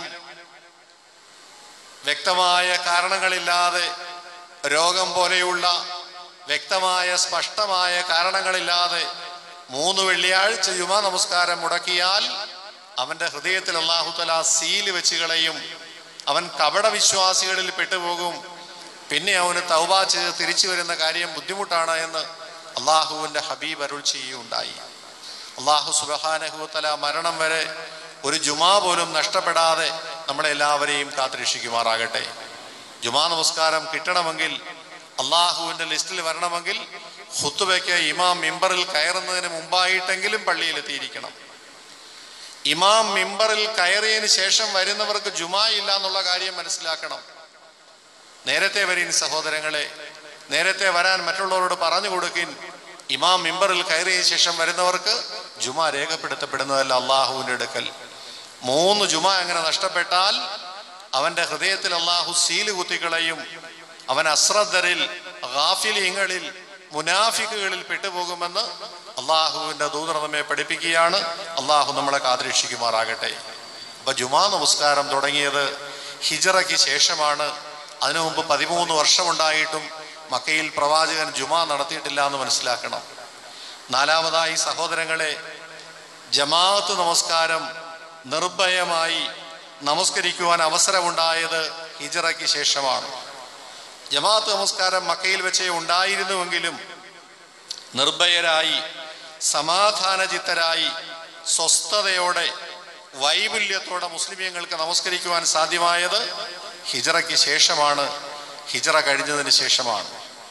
വ്യക്തമായ കാരണങ്ങളില്ലാതെ രോഗം പോലെയുള്ള വ്യക്തമായ സ്പഷ്ടമായ കാരണങ്ങളില്ലാതെ മൂന്ന് വെള്ളിയാഴ്ച ജുമാ നമസ്കാരം മുടക്കിയാൽ അവന്റെ ഹൃദയത്തിൽ അള്ളാഹു തല സീല് വെച്ച് കളയും അവൻ കപട വിശ്വാസികളിൽ പെട്ടുപോകും പിന്നെ അവന് തൗബ ചെയ്ത് തിരിച്ചു വരുന്ന കാര്യം ബുദ്ധിമുട്ടാണ് എന്ന് അള്ളാഹുവിന്റെ ഹബീബ് അരുൾ ചെയ്യുകയുണ്ടായി അള്ളാഹു സുബഹാനഹുത്തല മരണം വരെ ഒരു ജുമാ പോലും നഷ്ടപ്പെടാതെ നമ്മളെല്ലാവരെയും കാത്തുരക്ഷിക്കുമാറാകട്ടെ ജുമാ നമസ്കാരം കിട്ടണമെങ്കിൽ അള്ളാഹുവിന്റെ ലിസ്റ്റിൽ വരണമെങ്കിൽ ഹുത്തുബയ്ക്ക് ഇമാം മിമ്പറിൽ കയറുന്നതിന് മുമ്പായിട്ടെങ്കിലും പള്ളിയിലെത്തിയിരിക്കണം ഇമാം മിമ്പറിൽ കയറിയതിന് ശേഷം വരുന്നവർക്ക് ജുമാ ഇല്ല എന്നുള്ള കാര്യം മനസ്സിലാക്കണം നേരത്തെ വരീൻ സഹോദരങ്ങളെ നേരത്തെ വരാൻ മറ്റുള്ളവരോട് പറഞ്ഞു കൊടുക്കിൻ ഇമാം മിമ്പറിൽ കയറിയ ശേഷം വരുന്നവർക്ക് ജുമ രേഖപ്പെടുത്തപ്പെടുന്നതല്ല അള്ളാഹുവിൻ്റെ അടുക്കൽ മൂന്ന് ജുമ അങ്ങനെ നഷ്ടപ്പെട്ടാൽ അവന്റെ ഹൃദയത്തിൽ അള്ളാഹു സീല് കുത്തിക്കളയും അവൻ അശ്രദ്ധരിൽ ഗാഫിലിങ്ങളിൽ മുനാഫിക്കുകളിൽ പെട്ടുപോകുമെന്ന് അള്ളാഹുവിന്റെ ദൂതർ നമ്മെ പഠിപ്പിക്കുകയാണ് അള്ളാഹു നമ്മളെ കാത്തിരക്ഷിക്കുമാറാകട്ടെ അപ്പൊ ജുമാ നമസ്കാരം തുടങ്ങിയത് ഹിജറയ്ക്ക് ശേഷമാണ് അതിനു മുമ്പ് പതിമൂന്ന് വർഷമുണ്ടായിട്ടും മക്കയിൽ പ്രവാചകൻ ജുമാ നടത്തിയിട്ടില്ല എന്ന് മനസ്സിലാക്കണം നാലാമതായി സഹോദരങ്ങളെ ജമാഅത്ത് നമസ്കാരം നിർഭയമായി നമസ്കരിക്കുവാൻ അവസരമുണ്ടായത് ഹിജറയ്ക്ക് ശേഷമാണ് ജമാഅത്ത് നമസ്കാരം മക്കയിൽ വെച്ചേ ഉണ്ടായിരുന്നുവെങ്കിലും നിർഭയരായി സമാധാനചിത്തരായി സ്വസ്ഥതയോടെ വൈപുല്യത്തോടെ മുസ്ലിമീങ്ങൾക്ക് നമസ്കരിക്കുവാൻ സാധ്യമായത് ഹിജറയ്ക്ക് ശേഷമാണ് ഹിജറ കഴിഞ്ഞതിന് ശേഷമാണ്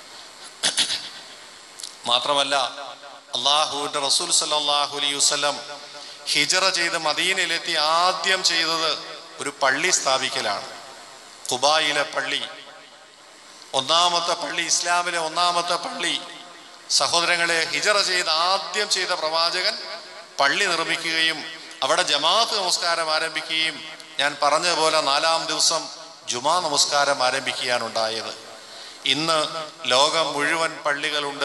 മാത്രമല്ല അള്ളാഹുവിന്റെ റസൂൽ സല്ലാഹു അലൈഹി വസ്ലം ഹിജറ ചെയ്ത് മദീനയിലെത്തി ആദ്യം ചെയ്തത് ഒരു പള്ളി സ്ഥാപിക്കലാണ് കുബായിലെ പള്ളി ഒന്നാമത്തെ പള്ളി ഇസ്ലാമിലെ ഒന്നാമത്തെ പള്ളി സഹോദരങ്ങളെ ഹിജറ ചെയ്ത് ആദ്യം ചെയ്ത പ്രവാചകൻ പള്ളി നിർമ്മിക്കുകയും അവിടെ ജമാഅത്ത് നമസ്കാരം ആരംഭിക്കുകയും ഞാൻ പറഞ്ഞതുപോലെ നാലാം ദിവസം ജുമാ നമസ്കാരം ആരംഭിക്കുകയാണുണ്ടായത് ഇന്ന് ലോകം മുഴുവൻ പള്ളികളുണ്ട്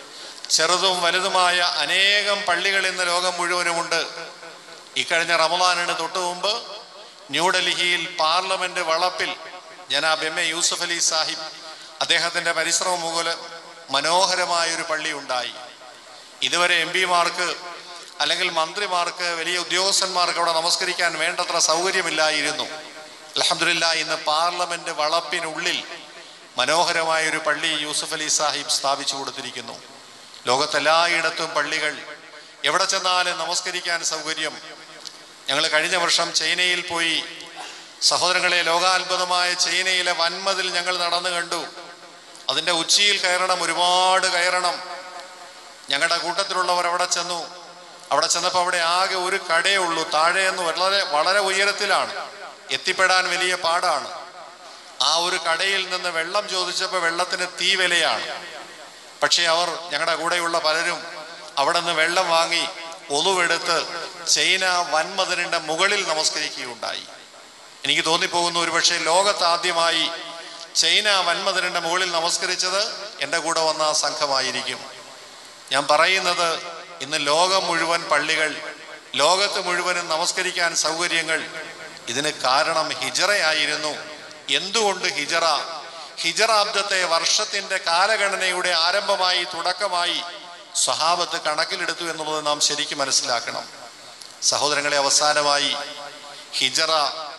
ചെറുതും വലുതുമായ അനേകം പള്ളികൾ ഇന്ന് ലോകം മുഴുവനുമുണ്ട് ഇക്കഴിഞ്ഞ റമദാനിന് തൊട്ടു മുമ്പ് ന്യൂഡൽഹിയിൽ പാർലമെന്റ് വളപ്പിൽ ജനാബ് എം എ യൂസഫ് അലി സാഹിബ് അദ്ദേഹത്തിന്റെ പരിശ്രമം മൂലം മനോഹരമായ ഒരു പള്ളി ഉണ്ടായി ഇതുവരെ എം പിമാർക്ക് അല്ലെങ്കിൽ മന്ത്രിമാർക്ക് വലിയ ഉദ്യോഗസ്ഥന്മാർക്ക് അവിടെ നമസ്കരിക്കാൻ വേണ്ടത്ര സൗകര്യമില്ലായിരുന്നു അലഹമില്ല ഇന്ന് പാർലമെന്റ് വളപ്പിനുള്ളിൽ മനോഹരമായ ഒരു പള്ളി യൂസഫ് അലി സാഹിബ് സ്ഥാപിച്ചു കൊടുത്തിരിക്കുന്നു ലോകത്തെല്ലായിടത്തും പള്ളികൾ എവിടെ ചെന്നാലും നമസ്കരിക്കാൻ സൗകര്യം ഞങ്ങൾ കഴിഞ്ഞ വർഷം ചൈനയിൽ പോയി സഹോദരങ്ങളെ ലോകാത്ഭുതമായ ചൈനയിലെ വൻമതിൽ ഞങ്ങൾ നടന്നു കണ്ടു അതിൻ്റെ ഉച്ചിയിൽ കയറണം ഒരുപാട് കയറണം ഞങ്ങളുടെ കൂട്ടത്തിലുള്ളവർ അവിടെ ചെന്നു അവിടെ ചെന്നപ്പോൾ അവിടെ ആകെ ഒരു കടയേ ഉള്ളൂ താഴെയെന്ന് വളരെ വളരെ ഉയരത്തിലാണ് എത്തിപ്പെടാൻ വലിയ പാടാണ് ആ ഒരു കടയിൽ നിന്ന് വെള്ളം ചോദിച്ചപ്പോൾ വെള്ളത്തിന് തീ വിലയാണ് പക്ഷേ അവർ ഞങ്ങളുടെ കൂടെയുള്ള പലരും അവിടെ നിന്ന് വെള്ളം വാങ്ങി ഒതുവെടുത്ത് ചൈന വൻമതിലിന്റെ മുകളിൽ നമസ്കരിക്കുകയുണ്ടായി എനിക്ക് തോന്നിപ്പോകുന്നു ഒരുപക്ഷെ ലോകത്ത് ആദ്യമായി ചൈന വൻമതിലിന്റെ മുകളിൽ നമസ്കരിച്ചത് എൻ്റെ കൂടെ വന്ന ആ സംഘമായിരിക്കും ഞാൻ പറയുന്നത് ഇന്ന് ലോകം മുഴുവൻ പള്ളികൾ ലോകത്ത് മുഴുവനും നമസ്കരിക്കാൻ സൗകര്യങ്ങൾ ഇതിന് കാരണം ഹിജറയായിരുന്നു എന്തുകൊണ്ട് ഹിജറ ഹിജറാബ്ദത്തെ വർഷത്തിന്റെ കാലഗണനയുടെ ആരംഭമായി തുടക്കമായി സ്വഹാബത്ത് കണക്കിലെടുത്തു എന്നുള്ളത് നാം ശരിക്കും മനസ്സിലാക്കണം സഹോദരങ്ങളെ അവസാനമായി ഹിജറ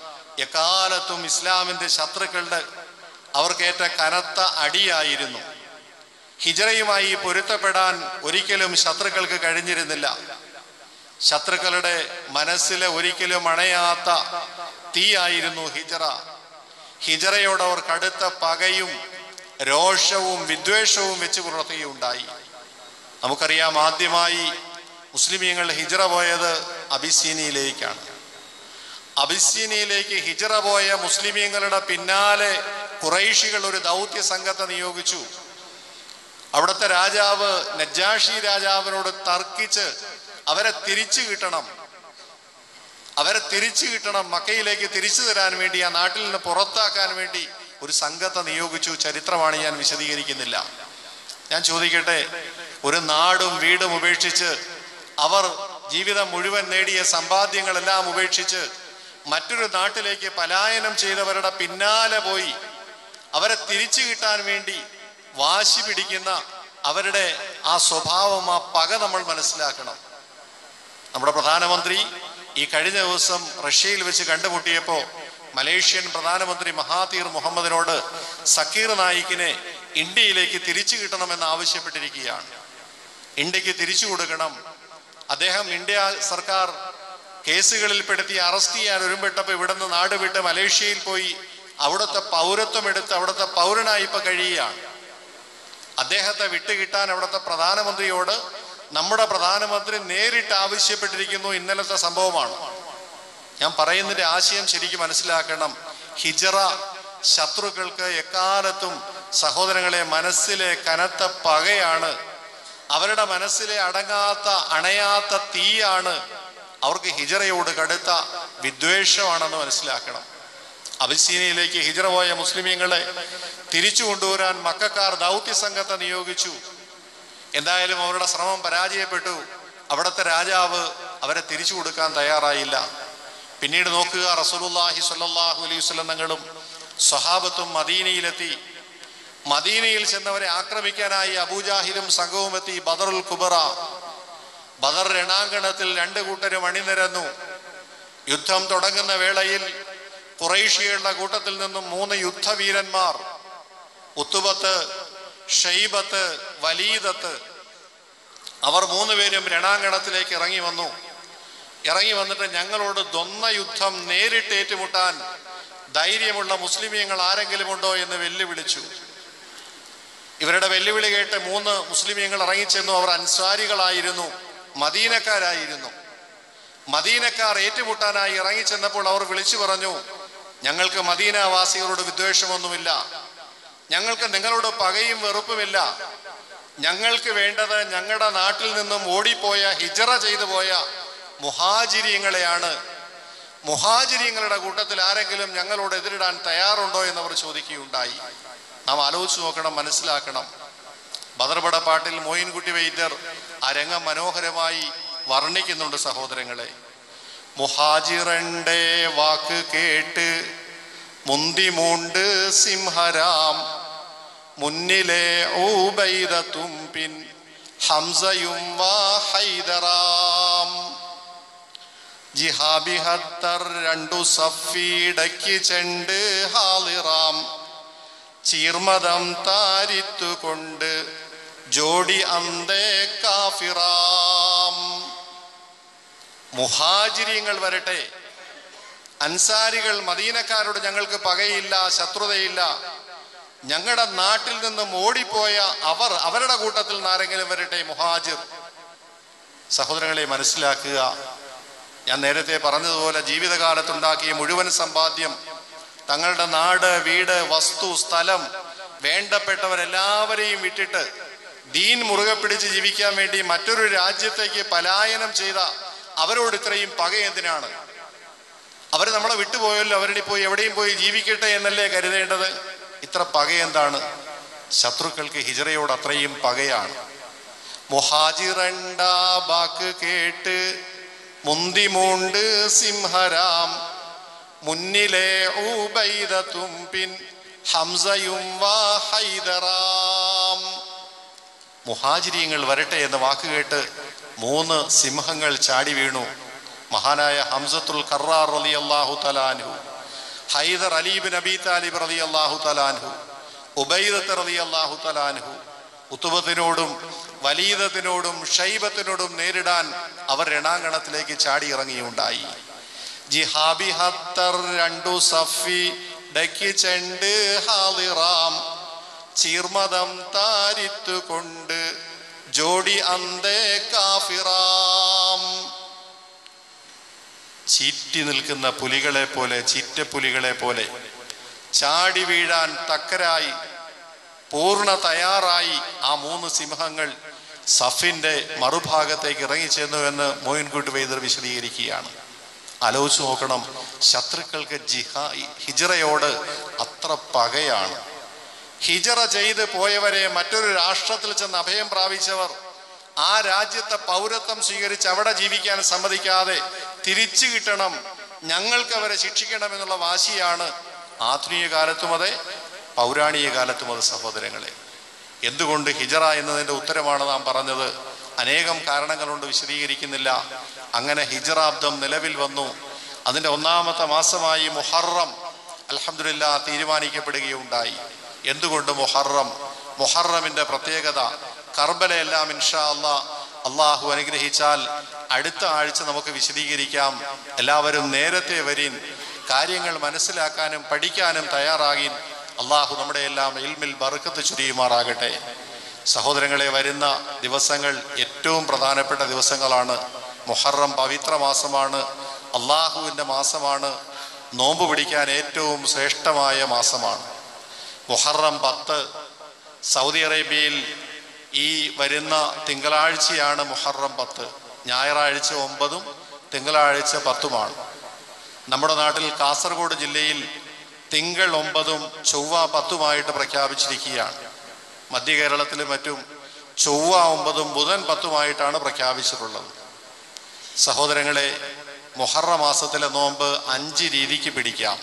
എക്കാലത്തും ഇസ്ലാമിന്റെ ശത്രുക്കളുടെ അവർക്കേറ്റ കനത്ത അടിയായിരുന്നു ഹിജറയുമായി പൊരുത്തപ്പെടാൻ ഒരിക്കലും ശത്രുക്കൾക്ക് കഴിഞ്ഞിരുന്നില്ല ശത്രുക്കളുടെ മനസ്സിലെ ഒരിക്കലും അണയാത്ത തീയായിരുന്നു ഹിജറ ഹിജറയോട് അവർ കടുത്ത പകയും രോഷവും വിദ്വേഷവും വെച്ച് പുലർത്തുകയുണ്ടായി നമുക്കറിയാം ആദ്യമായി മുസ്ലിമീങ്ങൾ ഹിജറ പോയത് അബിസീനിയിലേക്കാണ് അബിസീനിയിലേക്ക് ഹിജറ പോയ മുസ്ലിമീങ്ങളുടെ പിന്നാലെ കുറൈഷികൾ ഒരു ദൗത്യ സംഘത്തെ നിയോഗിച്ചു അവിടുത്തെ രാജാവ് നജാഷി രാജാവിനോട് തർക്കിച്ച് അവരെ തിരിച്ചു കിട്ടണം അവരെ തിരിച്ചു കിട്ടണം മക്കയിലേക്ക് തിരിച്ചു തരാൻ വേണ്ടി ആ നാട്ടിൽ നിന്ന് പുറത്താക്കാൻ വേണ്ടി ഒരു സംഘത്തെ നിയോഗിച്ചു ചരിത്രമാണ് ഞാൻ വിശദീകരിക്കുന്നില്ല ഞാൻ ചോദിക്കട്ടെ ഒരു നാടും വീടും ഉപേക്ഷിച്ച് അവർ ജീവിതം മുഴുവൻ നേടിയ സമ്പാദ്യങ്ങളെല്ലാം ഉപേക്ഷിച്ച് മറ്റൊരു നാട്ടിലേക്ക് പലായനം ചെയ്തവരുടെ പിന്നാലെ പോയി അവരെ തിരിച്ചു കിട്ടാൻ വേണ്ടി വാശി പിടിക്കുന്ന അവരുടെ ആ സ്വഭാവം ആ പക നമ്മൾ മനസ്സിലാക്കണം നമ്മുടെ പ്രധാനമന്ത്രി ഈ കഴിഞ്ഞ ദിവസം റഷ്യയിൽ വെച്ച് കണ്ടുമുട്ടിയപ്പോൾ മലേഷ്യൻ പ്രധാനമന്ത്രി മഹാതീർ മുഹമ്മദിനോട് സക്കീർ നായിക്കിനെ ഇന്ത്യയിലേക്ക് തിരിച്ചു കിട്ടണമെന്ന് ആവശ്യപ്പെട്ടിരിക്കുകയാണ് ഇന്ത്യക്ക് തിരിച്ചു കൊടുക്കണം അദ്ദേഹം ഇന്ത്യ സർക്കാർ കേസുകളിൽ പെടുത്തി അറസ്റ്റ് ചെയ്യാൻ ഒരുമ്പെട്ടപ്പോൾ ഇവിടുന്ന് നാട് വിട്ട് മലേഷ്യയിൽ പോയി അവിടുത്തെ പൗരത്വം എടുത്ത് അവിടുത്തെ പൗരനായി ഇപ്പൊ കഴിയുകയാണ് അദ്ദേഹത്തെ വിട്ടുകിട്ടാൻ അവിടുത്തെ പ്രധാനമന്ത്രിയോട് നമ്മുടെ പ്രധാനമന്ത്രി നേരിട്ട് ആവശ്യപ്പെട്ടിരിക്കുന്നു ഇന്നലത്തെ സംഭവമാണ് ഞാൻ പറയുന്നതിന്റെ ആശയം ശരിക്കും മനസ്സിലാക്കണം ഹിജറ ശത്രുക്കൾക്ക് എക്കാലത്തും സഹോദരങ്ങളെ മനസ്സിലെ കനത്ത പകയാണ് അവരുടെ മനസ്സിലെ അടങ്ങാത്ത അണയാത്ത തീയാണ് അവർക്ക് ഹിജറയോട് കടുത്ത വിദ്വേഷമാണെന്ന് മനസ്സിലാക്കണം അബിസീനയിലേക്ക് ഹിജറ പോയ മുസ്ലിമീങ്ങളെ തിരിച്ചു കൊണ്ടുവരാൻ മക്കാർ ദൗത്യ സംഘത്തെ നിയോഗിച്ചു എന്തായാലും അവരുടെ ശ്രമം പരാജയപ്പെട്ടു അവിടുത്തെ രാജാവ് അവരെ തിരിച്ചു കൊടുക്കാൻ തയ്യാറായില്ല പിന്നീട് നോക്കുക റസൂലുള്ളാഹി സ്വല്ലല്ലാഹു അലൈഹി വസല്ലം തങ്ങളും സ്വഹാബത്തും മദീനയിലെത്തി മദീനയിൽ ചെന്നവരെ ആക്രമിക്കാനായി അബൂജാഹിലും സംഘവും എത്തി ബദറുൽ കുബറ ബദർ രണാങ്കണത്തിൽ രണ്ട് കൂട്ടരും അണിനിരന്നു യുദ്ധം തുടങ്ങുന്ന വേളയിൽ കുറേഷ്യയുടെ കൂട്ടത്തിൽ നിന്നും മൂന്ന് യുദ്ധവീരന്മാർ ഉത്തുബത്ത് ഷെയ്ബത്ത് വലീദത്ത് അവർ മൂന്നുപേരും രണാങ്കണത്തിലേക്ക് ഇറങ്ങി വന്നു ഇറങ്ങി വന്നിട്ട് ഞങ്ങളോട് ദ്വന്ന യുദ്ധം നേരിട്ട് ഏറ്റുമുട്ടാൻ ധൈര്യമുള്ള മുസ്ലിമീങ്ങൾ ആരെങ്കിലും ഉണ്ടോ എന്ന് വെല്ലുവിളിച്ചു ഇവരുടെ വെല്ലുവിളി കേട്ട് മൂന്ന് മുസ്ലിമീങ്ങൾ ഇറങ്ങിച്ചെന്നു അവർ അൻസാരികളായിരുന്നു മദീനക്കാരായിരുന്നു മദീനക്കാർ ഏറ്റുമുട്ടാനായി ഇറങ്ങിച്ചെന്നപ്പോൾ അവർ വിളിച്ചു പറഞ്ഞു ഞങ്ങൾക്ക് മദീനവാസികളോട് വിദ്വേഷമൊന്നുമില്ല ഞങ്ങൾക്ക് നിങ്ങളോട് പകയും വെറുപ്പുമില്ല ഞങ്ങൾക്ക് വേണ്ടത് ഞങ്ങളുടെ നാട്ടിൽ നിന്നും ഓടിപ്പോയ ഹിജറ ചെയ്തു പോയ മുഹാജിരിയങ്ങളെയാണ് മുഹാജിരിയങ്ങളുടെ കൂട്ടത്തിൽ ആരെങ്കിലും ഞങ്ങളോട് എതിരിടാൻ തയ്യാറുണ്ടോ എന്നവർ ചോദിക്കുകയുണ്ടായി നാം ആലോചിച്ച് നോക്കണം മനസ്സിലാക്കണം ബദർപട പാട്ടിൽ മോയിൻകുട്ടി വൈദ്യർ ആ രംഗം മനോഹരമായി വർണ്ണിക്കുന്നുണ്ട് സഹോദരങ്ങളെ മുഹാജിറന്റെ വാക്ക് കേട്ട് മുന്തിമൂണ്ട് സിംഹരാം മുന്നിലെ ഊബൈദ തുമ്പിൻ ഹംസയും വാ ഹൈദറാം ജിഹാബിഹത്തർ രണ്ടു സഫീടയ്ക്ക് ചെണ്ട് ഹാളിറാം ചീർമതം താരിത്തുകൊണ്ട് ജോഡി അന്തേ കാഫിറാം മുഹാജിരിയങ്ങൾ വരട്ടെ അൻസാരികൾ മദീനക്കാരോട് ഞങ്ങൾക്ക് പകയില്ല ശത്രുതയില്ല ഞങ്ങളുടെ നാട്ടിൽ നിന്നും ഓടിപ്പോയ അവർ അവരുടെ കൂട്ടത്തിൽ നിന്ന് ആരെങ്കിലും വരട്ടെ മുഹാജിർ സഹോദരങ്ങളെ മനസ്സിലാക്കുക ഞാൻ നേരത്തെ പറഞ്ഞതുപോലെ ജീവിതകാലത്തുണ്ടാക്കിയ മുഴുവൻ സമ്പാദ്യം തങ്ങളുടെ നാട് വീട് വസ്തു സ്ഥലം വേണ്ടപ്പെട്ടവരെല്ലാവരെയും വിട്ടിട്ട് ദീൻ മുറുകെ പിടിച്ച് ജീവിക്കാൻ വേണ്ടി മറ്റൊരു രാജ്യത്തേക്ക് പലായനം ചെയ്ത അവരോട് ഇത്രയും പക എന്തിനാണ് അവർ നമ്മളെ വിട്ടുപോയല്ലോ അവരുടെ പോയി എവിടെയും പോയി ജീവിക്കട്ടെ എന്നല്ലേ കരുതേണ്ടത് ഇത്ര പക എന്താണ് ശത്രുക്കൾക്ക് ഹിജറയോട് അത്രയും പകയാണ് മുഹാജിറണ്ട ബാക്ക് കേട്ട് മുന്തിമൂണ്ട് സിംഹരാം മുന്നിലെ ഊബൈദ തുമ്പിൻ ഹംസയും വാ ഹൈദറാം മുഹാജിരിയങ്ങൾ വരട്ടെ എന്ന വാക്ക് കേട്ട് മൂന്ന് സിംഹങ്ങൾ ചാടി വീണു മഹാനായ ഹംസത്തുൽ കറാർ റലി അള്ളാഹു തലാൻഹു ഹൈദർ അലീബ് നബി താലിബ് റലി അള്ളാഹു തലാൻഹു ഉബൈദത്ത് റലി അള്ളാഹു തലാൻഹു ഉത്തുബത്തിനോടും വലീദത്തിനോടും ഷൈബത്തിനോടും നേരിടാൻ അവർ രണാങ്കണത്തിലേക്ക് ചാടി ഇറങ്ങിയുണ്ടായി ജിഹാബി ഹത്തർ രണ്ടു സഫി ഡക്കി ചെണ്ട് ഹാളിറാം ചീർമതം താരിത്തുകൊണ്ട് ജോഡി അന്തേ കാഫിറാം ചീറ്റി നിൽക്കുന്ന പുലികളെ പോലെ ചീറ്റപ്പുലികളെ പോലെ ചാടി വീഴാൻ തക്കരായി പൂർണ്ണ തയ്യാറായി ആ മൂന്ന് സിംഹങ്ങൾ സഫിന്റെ മറുഭാഗത്തേക്ക് ഇറങ്ങിച്ചെന്നു എന്ന് മോയിൻകുട്ടി വൈദ്യർ വിശദീകരിക്കുകയാണ് ആലോചിച്ച് നോക്കണം ശത്രുക്കൾക്ക് ജിഹാ ഹിജറയോട് അത്ര പകയാണ് ഹിജറ ചെയ്ത് പോയവരെ മറ്റൊരു രാഷ്ട്രത്തിൽ ചെന്ന് അഭയം പ്രാപിച്ചവർ ആ രാജ്യത്തെ പൗരത്വം സ്വീകരിച്ച് അവിടെ ജീവിക്കാൻ സമ്മതിക്കാതെ തിരിച്ചു കിട്ടണം ഞങ്ങൾക്ക് അവരെ ശിക്ഷിക്കണം എന്നുള്ള വാശിയാണ് ആധുനിക കാലത്തും അതെ പൗരാണിക കാലത്തും അത് സഹോദരങ്ങളെ എന്തുകൊണ്ട് ഹിജറ എന്നതിൻ്റെ ഉത്തരമാണ് നാം പറഞ്ഞത് അനേകം കാരണങ്ങളുണ്ട് വിശദീകരിക്കുന്നില്ല അങ്ങനെ ഹിജറാബ്ദം നിലവിൽ വന്നു അതിൻ്റെ ഒന്നാമത്തെ മാസമായി മുഹറം അൽഹംദുലില്ല തീരുമാനിക്കപ്പെടുകയുണ്ടായി എന്തുകൊണ്ട് മുഹറം മുഹറമിൻ്റെ പ്രത്യേകത കർബലയെല്ലാം ഇൻഷാ അല്ലാ അള്ളാഹു അനുഗ്രഹിച്ചാൽ അടുത്ത ആഴ്ച നമുക്ക് വിശദീകരിക്കാം എല്ലാവരും നേരത്തെ വരീൻ കാര്യങ്ങൾ മനസ്സിലാക്കാനും പഠിക്കാനും തയ്യാറാകീൻ അള്ളാഹു നമ്മുടെ എല്ലാം ഇൽമിൽ ബറുക്കത്ത് ചുരിയുമാറാകട്ടെ സഹോദരങ്ങളെ വരുന്ന ദിവസങ്ങൾ ഏറ്റവും പ്രധാനപ്പെട്ട ദിവസങ്ങളാണ് മുഹറം പവിത്ര മാസമാണ് അള്ളാഹുവിൻ്റെ മാസമാണ് നോമ്പ് പിടിക്കാൻ ഏറ്റവും ശ്രേഷ്ഠമായ മാസമാണ് മുഹറം പത്ത് സൗദി അറേബ്യയിൽ ഈ വരുന്ന തിങ്കളാഴ്ചയാണ് മുഹറം പത്ത് ഞായറാഴ്ച ഒമ്പതും തിങ്കളാഴ്ച പത്തുമാണ് നമ്മുടെ നാട്ടിൽ കാസർഗോഡ് ജില്ലയിൽ തിങ്കൾ ഒമ്പതും ചൊവ്വ പത്തുമായിട്ട് പ്രഖ്യാപിച്ചിരിക്കുകയാണ് മധ്യ കേരളത്തിലും മറ്റും ചൊവ്വ ഒമ്പതും ബുധൻ പത്തുമായിട്ടാണ് പ്രഖ്യാപിച്ചിട്ടുള്ളത് സഹോദരങ്ങളെ മുഹറ മാസത്തിലെ നോമ്പ് അഞ്ച് രീതിക്ക് പിടിക്കാം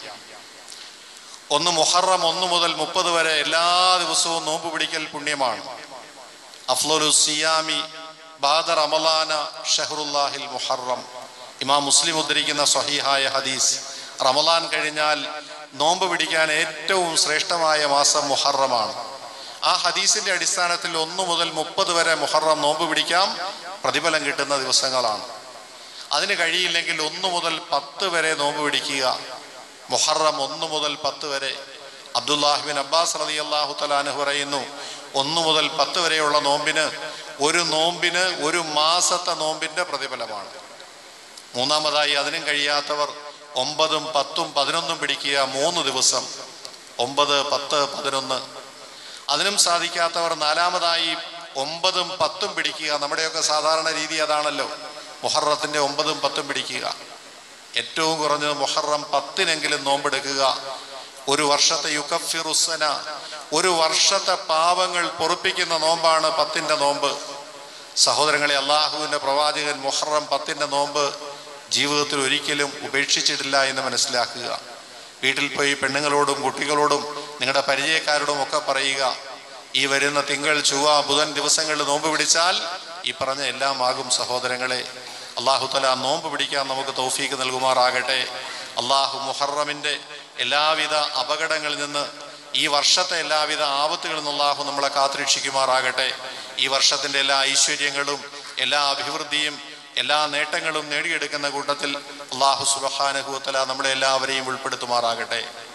ഒന്ന് മുഹറം ഒന്ന് മുതൽ മുപ്പത് വരെ എല്ലാ ദിവസവും നോമ്പ് പിടിക്കൽ പുണ്യമാണ് അഫ്ലുലു സിയാമി ബാദ റമലാന ഷഹറുല്ലാഹിൽ മുഹറം ഇമാം മുസ്ലിം ഉദ്ധരിക്കുന്ന സ്വഹീഹായ ഹദീസ് റമലാൻ കഴിഞ്ഞാൽ നോമ്പ് പിടിക്കാൻ ഏറ്റവും ശ്രേഷ്ഠമായ മാസം മുഹറമാണ് ആ ഹദീസിന്റെ അടിസ്ഥാനത്തിൽ ഒന്ന് മുതൽ മുപ്പത് വരെ മുഹറം നോമ്പ് പിടിക്കാം പ്രതിഫലം കിട്ടുന്ന ദിവസങ്ങളാണ് അതിന് കഴിയില്ലെങ്കിൽ ഒന്ന് മുതൽ പത്ത് വരെ നോമ്പ് പിടിക്കുക മുഹറം ഒന്ന് മുതൽ പത്ത് വരെ അബ്ദുല്ലാഹിബിൻ അബ്ബാസ് റതി അള്ളാഹു തലാനഹു പറയുന്നു ഒന്ന് മുതൽ പത്ത് വരെയുള്ള നോമ്പിന് ഒരു നോമ്പിന് ഒരു മാസത്തെ നോമ്പിന്റെ പ്രതിഫലമാണ് മൂന്നാമതായി അതിനും കഴിയാത്തവർ ഒമ്പതും പത്തും പതിനൊന്നും പിടിക്കുക മൂന്ന് ദിവസം ഒമ്പത് പത്ത് പതിനൊന്ന് അതിനും സാധിക്കാത്തവർ നാലാമതായി ഒമ്പതും പത്തും പിടിക്കുക നമ്മുടെയൊക്കെ സാധാരണ രീതി അതാണല്ലോ മുഹറത്തിന്റെ ഒമ്പതും പത്തും പിടിക്കുക ഏറ്റവും കുറഞ്ഞത് മുഹറം പത്തിനെങ്കിലും നോമ്പെടുക്കുക ഒരു വർഷത്തെ യുക്കഫിറുസന ഒരു വർഷത്തെ പാപങ്ങൾ പൊറുപ്പിക്കുന്ന നോമ്പാണ് പത്തിന്റെ നോമ്പ് സഹോദരങ്ങളെ അള്ളാഹുവിന്റെ പ്രവാചകൻ മുഹറം പത്തിന്റെ നോമ്പ് ജീവിതത്തിൽ ഒരിക്കലും ഉപേക്ഷിച്ചിട്ടില്ല എന്ന് മനസ്സിലാക്കുക വീട്ടിൽ പോയി പെണ്ണുങ്ങളോടും കുട്ടികളോടും നിങ്ങളുടെ പരിചയക്കാരോടും ഒക്കെ പറയുക ഈ വരുന്ന തിങ്കൾ ചൊവ്വ ബുധൻ ദിവസങ്ങളിൽ നോമ്പ് പിടിച്ചാൽ ഈ പറഞ്ഞ എല്ലാം ആകും സഹോദരങ്ങളെ അള്ളാഹു തല നോമ്പ് പിടിക്കാൻ നമുക്ക് തൗഫീക്ക് നൽകുമാറാകട്ടെ അള്ളാഹു മുഹറമിന്റെ എല്ലാവിധ അപകടങ്ങളിൽ നിന്ന് ഈ വർഷത്തെ എല്ലാവിധ ആപത്തുകളിൽ നിന്ന് അള്ളാഹു നമ്മളെ കാത്തുരക്ഷിക്കുമാറാകട്ടെ ഈ വർഷത്തിന്റെ എല്ലാ ഐശ്വര്യങ്ങളും എല്ലാ അഭിവൃദ്ധിയും എല്ലാ നേട്ടങ്ങളും നേടിയെടുക്കുന്ന കൂട്ടത്തിൽ അള്ളാഹു സുബഹാനഹുത്തല നമ്മളെ എല്ലാവരെയും ഉൾപ്പെടുത്തുമാറാകട്ടെ